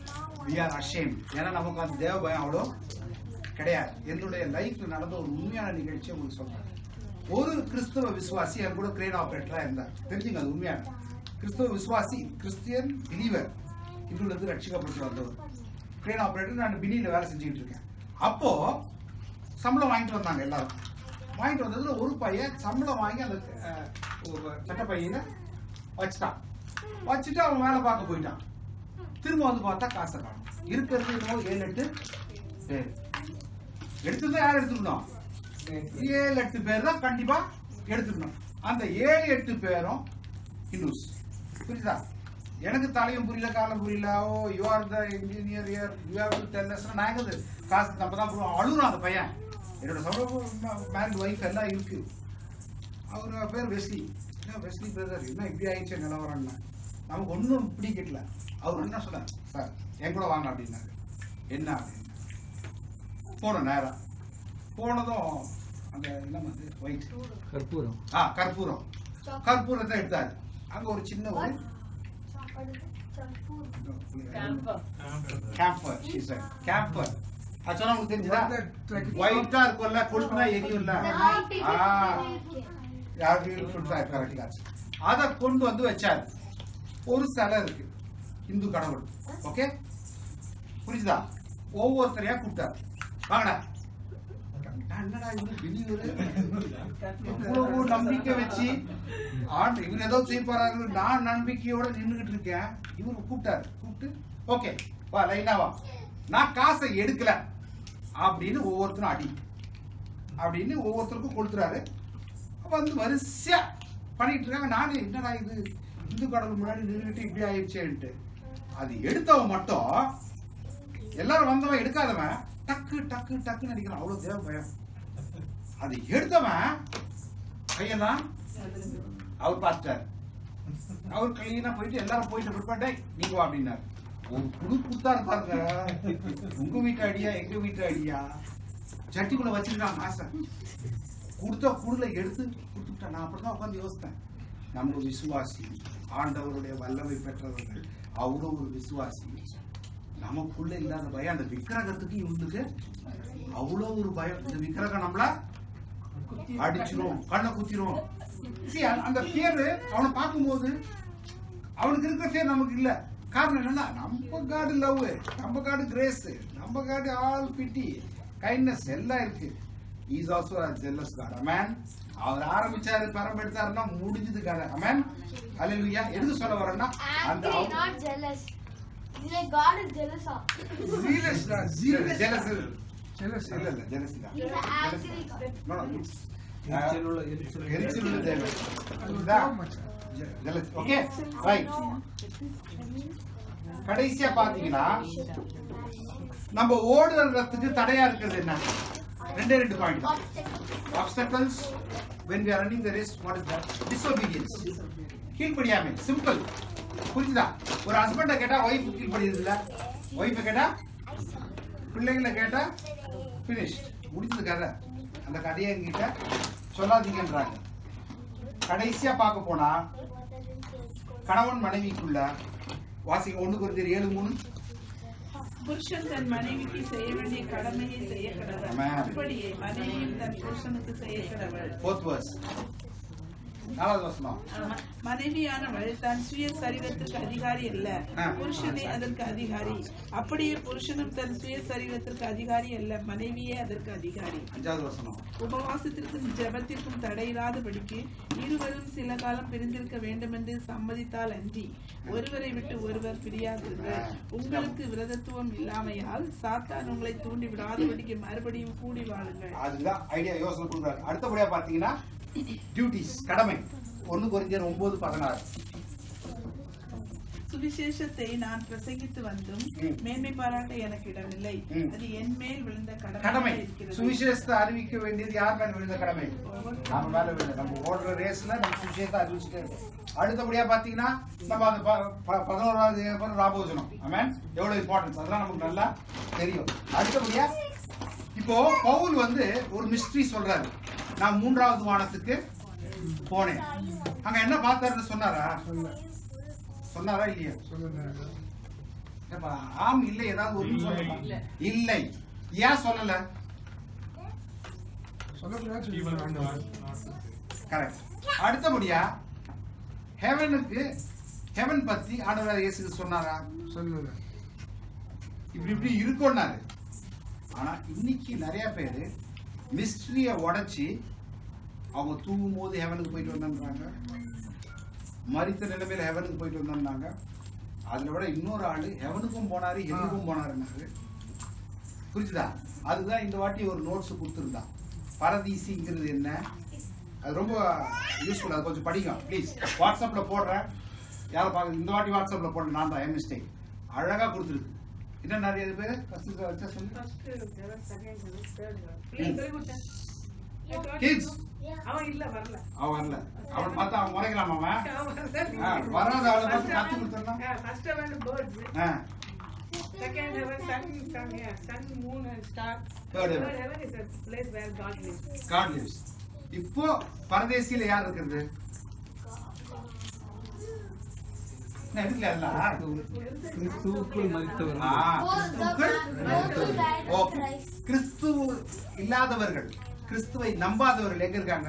we are ashamed ஏன்னா நமக்கு அந்த தேவ பயம் அவ்வளோ கிடையாது என்னுடைய லைஃப்ல நடந்த ஒரு உண்மையான நிகழ்ச்சி உங்களுக்கு சொல்றேன் ஒரு கிறிஸ்தவ விசுவாசி என் கூட கிரேன் ஆபரேட்டரா இருந்தார் தெரிஞ்சுங்க அது உண்மையான கிறிஸ்தவ விசுவாசி கிறிஸ்டியன் பிலீவர் இதுல இருந்து ரட்சிக்கப்பட்டு வந்தவர் கிரேன் ஆபரேட்டர் நான் பினியில வேலை செஞ்சுக்கிட்டு இருக்கேன் அப்போ சம்பளம் வாங்கிட்டு வந்தாங்க எல்லாரும் வாங்கிட்டு வந்ததுல ஒரு பையன் சம்பளம் வாங்கி அந்த அஹ், ஒரு சட்ட பையில வச்சுட்டான் வச்சுட்டு அவன் வேலை பார்க்க போயிட்டான் திரும்ப வந்து பார்த்தா காசை காணும் இருக்கிறது என்னமோ ஏழு எட்டு பேர் எடுத்துதான் யார் எடுத்துக்கணும் ஏழு எட்டு பேர் தான் கண்டிப்பா எடுத்துக்கணும் அந்த ஏழு எட்டு பேரும் ஹிந்துஸ் புரியுதா எனக்கு தலையும் புரியல காலம் புரியல oh you are the engineer year you have to tell us நான் எங்க காசு நம்ம தான் கொடுவோம் அழுகுறான் அந்த பையன் என்னோட சம்பளம் மேரிட் ஒய்ஃப் எல்லாம் இருக்கு அவர் பேர் வெஸ்லி என்ன வெஸ்லி பிரதர் என்ன இப்படி ஆயிடுச்சு நிலவரம்னா நமக்கு ஒன்றும் பிடிக்கல அவர் என்ன சொன்னார் சார் என் கூட வாங்க அப்படின்னாரு என்ன அப்படின்னு போனோம் நேரா போனதும் அந்த என்ன வந்து ஒயிட் கற்பூரம் ஆ கற்பூரம் கற்பூரத்தை எடுத்தாரு அங்க ஒரு சின்ன ஒரு கேம்பர் she said கேம்பர் அது சொன்னா உங்களுக்கு தெரிஞ்சுதா ஒயிட்டா இருக்கும்ல கொளுத்துனா எரியும்ல ஆ அத கொண்டு வந்து வச்சாரு ஒரு சிலை இருக்கு இந்து கடவுள் ஓகே புரியுதா ஒவ்வொருத்தரையா கூப்பிட்டாரு வாங்கடா என்னடா இவரு வெளியூரு இவ்வளவு நம்பிக்கை வச்சு ஆண்டு இவர் ஏதோ செய்ய போறாரு நான் நம்பிக்கையோட நின்னுகிட்டு இருக்கேன் இவரு கூப்பிட்டாரு கூப்பிட்டு ஓகே வா லைனா வா நான் காசை எடுக்கல அப்படின்னு ஒவ்வொருத்தரும் அடி அப்படின்னு ஒவ்வொருத்தருக்கும் கொடுத்துறாரு வந்து வரிசையா பண்ணிட்டு இருக்காங்க நானே என்னடா இது இந்து கடவுள் முன்னாடி நின்றுட்டு இப்படி ஆயிடுச்சேன்ட்டு அது எடுத்தவன் மட்டும் எல்லாரும் வந்தவன் எடுக்காதவன் டக்கு டக்கு டக்குன்னு அடிக்கிறான் அவ்வளவு தேவ பயம் அது எடுத்தவன் கையெல்லாம் அவர் பார்த்துட்டாரு அவர் கையினா போயிட்டு எல்லாரும் போயிட்டு பிற்பாட்டே நீங்க வா அப்படின்னாரு ஒரு குழு கொடுத்தாரு பாருங்க உங்க வீட்டு அடியா எங்க வீட்டு அடியா சட்டிக்குள்ள வச்சிருக்கான் காசை கொடுத்த குடுல எடுத்து கொடுத்துட்டான் நான் அப்படிதான் உட்காந்து யோசித்தேன் நம்ம விசுவாசி ஆண்டவருடைய வல்லமை பெற்றவர்கள் அவரும் ஒரு விசுவாசி நமக்குள்ள இல்லாத பயம் அந்த விக்கிரகத்துக்கு இவங்களுக்கு அவ்வளவு ஒரு பயம் இந்த விக்கிரகம் நம்மள அடிச்சிரும் கண்ணை குத்திரும் See, அந்த- அந்த பேர் அவனை பார்க்கும்போது அவனுக்கு இருக்கிற பேர் நமக்கு இல்ல காரணம் என்னன்னா நம்ம காடு லவ் நம்ம காடு கிரேஸ் நம்ம காடு ஆல் பிட்டி கைண்ட்னஸ் எல்லாம் இருக்கு இஸ் ஆல்சோ ஜெல்லஸ் காட் அமேன் அவர் ஆரம்பிச்சாரு பரம் எடுத்தாருன்னா முடிஞ்சது கதை அமேன் அல்லேலூயா எதுக்கு சொல்ல வரேன்னா அந்த Angry, not jealous. It's like God is jealous of. Zealous தான், zealous. Jealous Jealous. இல்ல இல்ல ஜெலஸ் தான் He's an angry God. No, no, it's- எரிச்சல் உள்ள- எரிச்சல் உள்ள- எரிச்சல் உள்ள தேவன். அது ஒரு இதுதான். கோபம் மச்சான். Je- jealous. Okay, right. கடைசியா பாத்தீங்கன்னா நம்ம ஓடுறதுக்கு தடையா இருக்கிறது என்ன ரெண்டே ரெண்டு point obstacles when we are running the race what is that disobedience கீழ்ப்படியாமை சிம்பிள் புரிஞ்சுதா ஒரு ஹஸ்பண்ட கேட்டா ஒய்ஃப் கீழ்ப்படியது இல்ல ஒய்ஃபை கேட்டா பிள்ளைங்களை கேட்டா finish முடிஞ்சது கதை அந்த கதையை என்கிட்ட சொல்லாதீங்கன்றாங்க கடைசியா பார்க்க போனா கணவன் மனைவிக்குள்ள வாசிக்க ஒண்ணு குறித்து ஏழு மூணு புருஷன் தன் மனைவிக்கு செய்ய வேண்டிய கடமையை செய்ய கடவுள் Amen. அப்படியே மனைவியும் தன் புருஷனுக்கு செய்ய கடவுள் ஃபோர்த் வர்ஸ் நாலாவது வசனம் மனைவியானவள் தன் சுய சரீரத்திற்கு அதிகாரி அல்ல ஆ. புருஷனே அதற்கு அதிகாரி அப்படியே புருஷனும் தன் சுய சரீரத்திற்கு அதிகாரி அல்ல மனைவியே அதற்கு அதிகாரி அஞ்சாவது வசனம் உபவாசத்திற்கும் ஜெபத்திற்கும் தடையில்லாதபடிக்கு இருவரும் சில காலம் பிரிந்திருக்க வேண்டுமென்று சம்மதித்தால் அன்றி ஒருவரை விட்டு ஒருவர் பிரியாதிருங்கள் உங்களுக்கு விரதத்துவம் இல்லாமையால் சாத்தான் உங்களை தூண்டி விடாதபடிக்கு மறுபடியும் கூடி வாழுங்கள் அதுதான் ஐடியா யோசனை கொடுக்குறாரு அடுத்தபடியா பாத்தீங்கன்னா டியூட்டிஸ் கடமை ஒண்ணு குறிஞ்சர் ஒன்பது பதினாறு சுவிசேஷத்தை நான் பிரசங்கித்து வந்தும் ம். மேன்மை பாராட்ட எனக்கு இடமில்லை ம். அது என் மேல் விழுந்த கடமை கடமை இருக்கிறது சுவிசேஷத்தை அறிவிக்க வேண்டியது யார் மேல விழுந்த கடமை நம்ம மேல விழுந்த நம்ம ஓடுற ரேஸ்ல நம்ம சுவிசேஷத்தை அறிவிச்சுட்டே இருக்கோம் அடுத்தபடியா பாத்தீங்கன்னா நம்ம அந்த ப- ப- பதினோராவது அதிகாரம் ராபோஜனம் ஆமென் எவ்வளவு இம்பார்ட்டன்ஸ் அதெல்லாம் நமக்கு நல்லா தெரியும் அடுத்தபடியா இப்போ பவுல் வந்து ஒரு மிஸ்ட்ரி சொல்றாரு நான் மூன்றாவது வானத்துக்கு போனேன் அங்க என்ன பார்த்தாருன்னு சொன்னாரா சொன்னாரா இல்லையா சொல்லுங்க ஏப்பா, ஆம் இல்லை ஏதாவது ஒரு சொல்லல இல்லை ஏன் சொல்லல சொல்லக்கூடாது He was சொல்லுங்க not, ஆண்டவர். not to say. கரெக்ட் அடுத்தபடியா ஹெவனுக்கு ஹெவன் பத்தி ஆண்டவர் இயேசு சொன்னாரா சொல்லல இப்படி இப்படி இருக்கும்னாரு ஆனா இன்னைக்கு நிறைய பேர் மிஸ்ட்ரிய உடைச்சி அவங்க தூங்கும் போது ஹெவனுக்கு போயிட்டு வந்தாங்க மரித்த நிலைமையில ஹெவனுக்கு போயிட்டு வந்தாங்க அதுல விட இன்னொரு ஆளு ஹெவனுக்கும் போனாரு ஹெல்லுக்கும் போனாருன்னாரு புரிஞ்சுதா அதுதான் இந்த வாட்டி ஒரு நோட்ஸ் கொடுத்துருந்தான் பரதீசிங்கிறது என்ன அது ரொம்ப யூஸ்ஃபுல் அது கொஞ்சம் படிங்க ப்ளீஸ் வாட்ஸ்அப்ல போடுறேன் யாரை பார்க்க இந்த வாட்டி வாட்ஸ்அப்ல போடுறேன் நான் தான் மிஸ்டேக் அழகா கொடுத்துருக்கு என்ன நிறைய பேர் ஃபர்ஸ்ட் வச்சா சொல்லு கிட்ஸ் அவன் இல்ல வரல அவன் வரல அவன் பார்த்தா அவன் முறைக்கலாம் அவன் அவன் ஆ, வராத ஆளை பார்த்து கத்து கொடுத்துடலாம் ஃபர்ஸ்ட் அவன் பேர்ட்ஸ் ஆ second heaven sun sun sun moon and star Third heaven. Third heaven is a place where God lives God lives இப்போ பரதேசியில யார் இருக்கிறது என்ன இருக்கல கிறிஸ்துவுக்குள் மறித்தவர் ஆ, Those the கிறிஸ்துவுக்குள் those who died of ஓகே. Christ. கிறிஸ்துவ இல்லாதவர்கள் கிறிஸ்துவை நம்பாதவர்கள் எங்க இருக்காங்க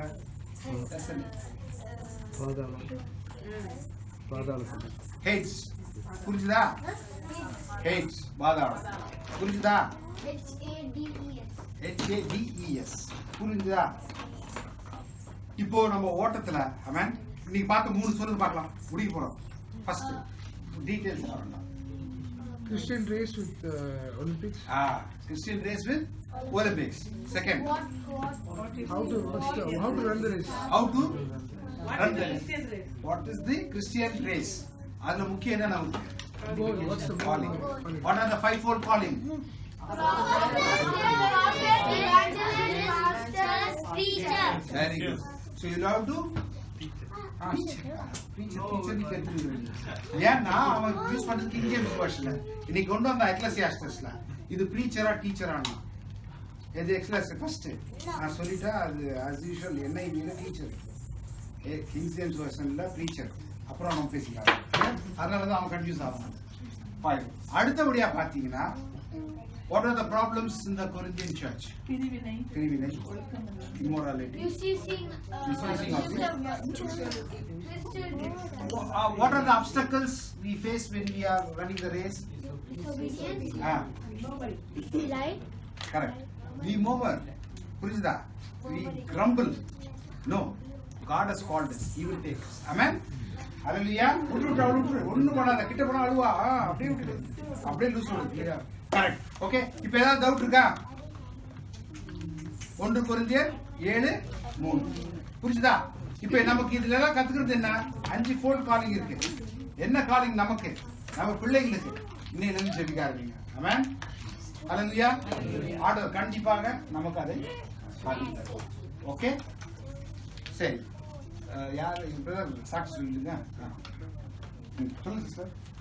பாதாளம் பாதாளம் ஹேட்ஸ் புரிஞ்சுதா ஹேட்ஸ் பாதாளம் புரிஞ்சுதா H A D E S. ஹெச்ஏடிஇஎஸ் புரிஞ்சுதா இப்போ நம்ம ஓட்டத்துல அவன் இன்னைக்கு பார்த்த மூணு சொல்லு பார்க்கலாம் முடிக்க போறோம் ஃபர்ஸ்ட் டீடைல்ஸ் வேண்டாம் Christian race with uh, Olympics. Ah Christian race with Olympics second What what How to what's the, how to run the race? How to What run is the the Christian race? What is the Christian race அதுல முக்கியம் என்ன நமக்கு Goal. What's the calling goal? What are the five four calling very good so you love to ஏன்னா அவன் use பண்றது king James வெர்ஷன்ல இன்னைக்கு கொண்டு வந்த எக்லசியாஸ்டர்ஸ்ல இது ப்ரீச்சரா டீச்சரானா எது எக்லஸ் ஃபர்ஸ்ட் நான் சொல்லிட்டேன் அது ஆஸ் யூஷுவல் என்ஐபியில டீச்சர் ஏ கிங் ஜேம்ஸ் வெர்ஷன்ல ப்ரீச்சர் அப்புறம் நம்ம பேசிக்கலாம் அதனால தான் அவன் கன்ஃபியூஸ் ஆகும் Fine. அடுத்தபடியா பாத்தீங்கன்னா what are the problems in the Corinthian church பிரிவினை பிரிவினை இம்மோராலிட்டி You see, seeing uh, Misusing of Christian- Uh, what are the obstacles we face when we are running the race? disobedience, Ah, light, correct. We murmur. புரிஞ்சுதா? We grumble. No. God has called us. He will take us. Amen? Hallelujah. விட்டு விட்டு அவளை விட்டுரு. ஒண்ணும் பண்ணாத. கிட்ட போனா அழுவா. ஆ, அப்படியே விட்டுடு. அப்படியே லூஸ் விடு. கரெக்ட் ஓகே இப்போ ஏதாவது டவுட் இருக்கா ஒன்று குருந்தியர் ஏழு மூணு புரிஞ்சுதா இப்போ நமக்கு இதுல எல்லாம் கத்துக்கிறது என்ன அஞ்சு ஃபோல்ட் காலிங் இருக்கு என்ன காலிங் நமக்கு நம்ம பிள்ளைங்களுக்கு இன்னையிலிருந்து ஜெபிக்க ஆரம்பிங்க ஆமென் அல்லேலூயா ஆண்டவர் கண்டிப்பாக நமக்கு அதை காட்டித் தருவார் ஓகே சரி அஹ் யார் பிரதர் சாட்சி சொல்லுங்க ஆ. ம், சொல்லுங்க சார்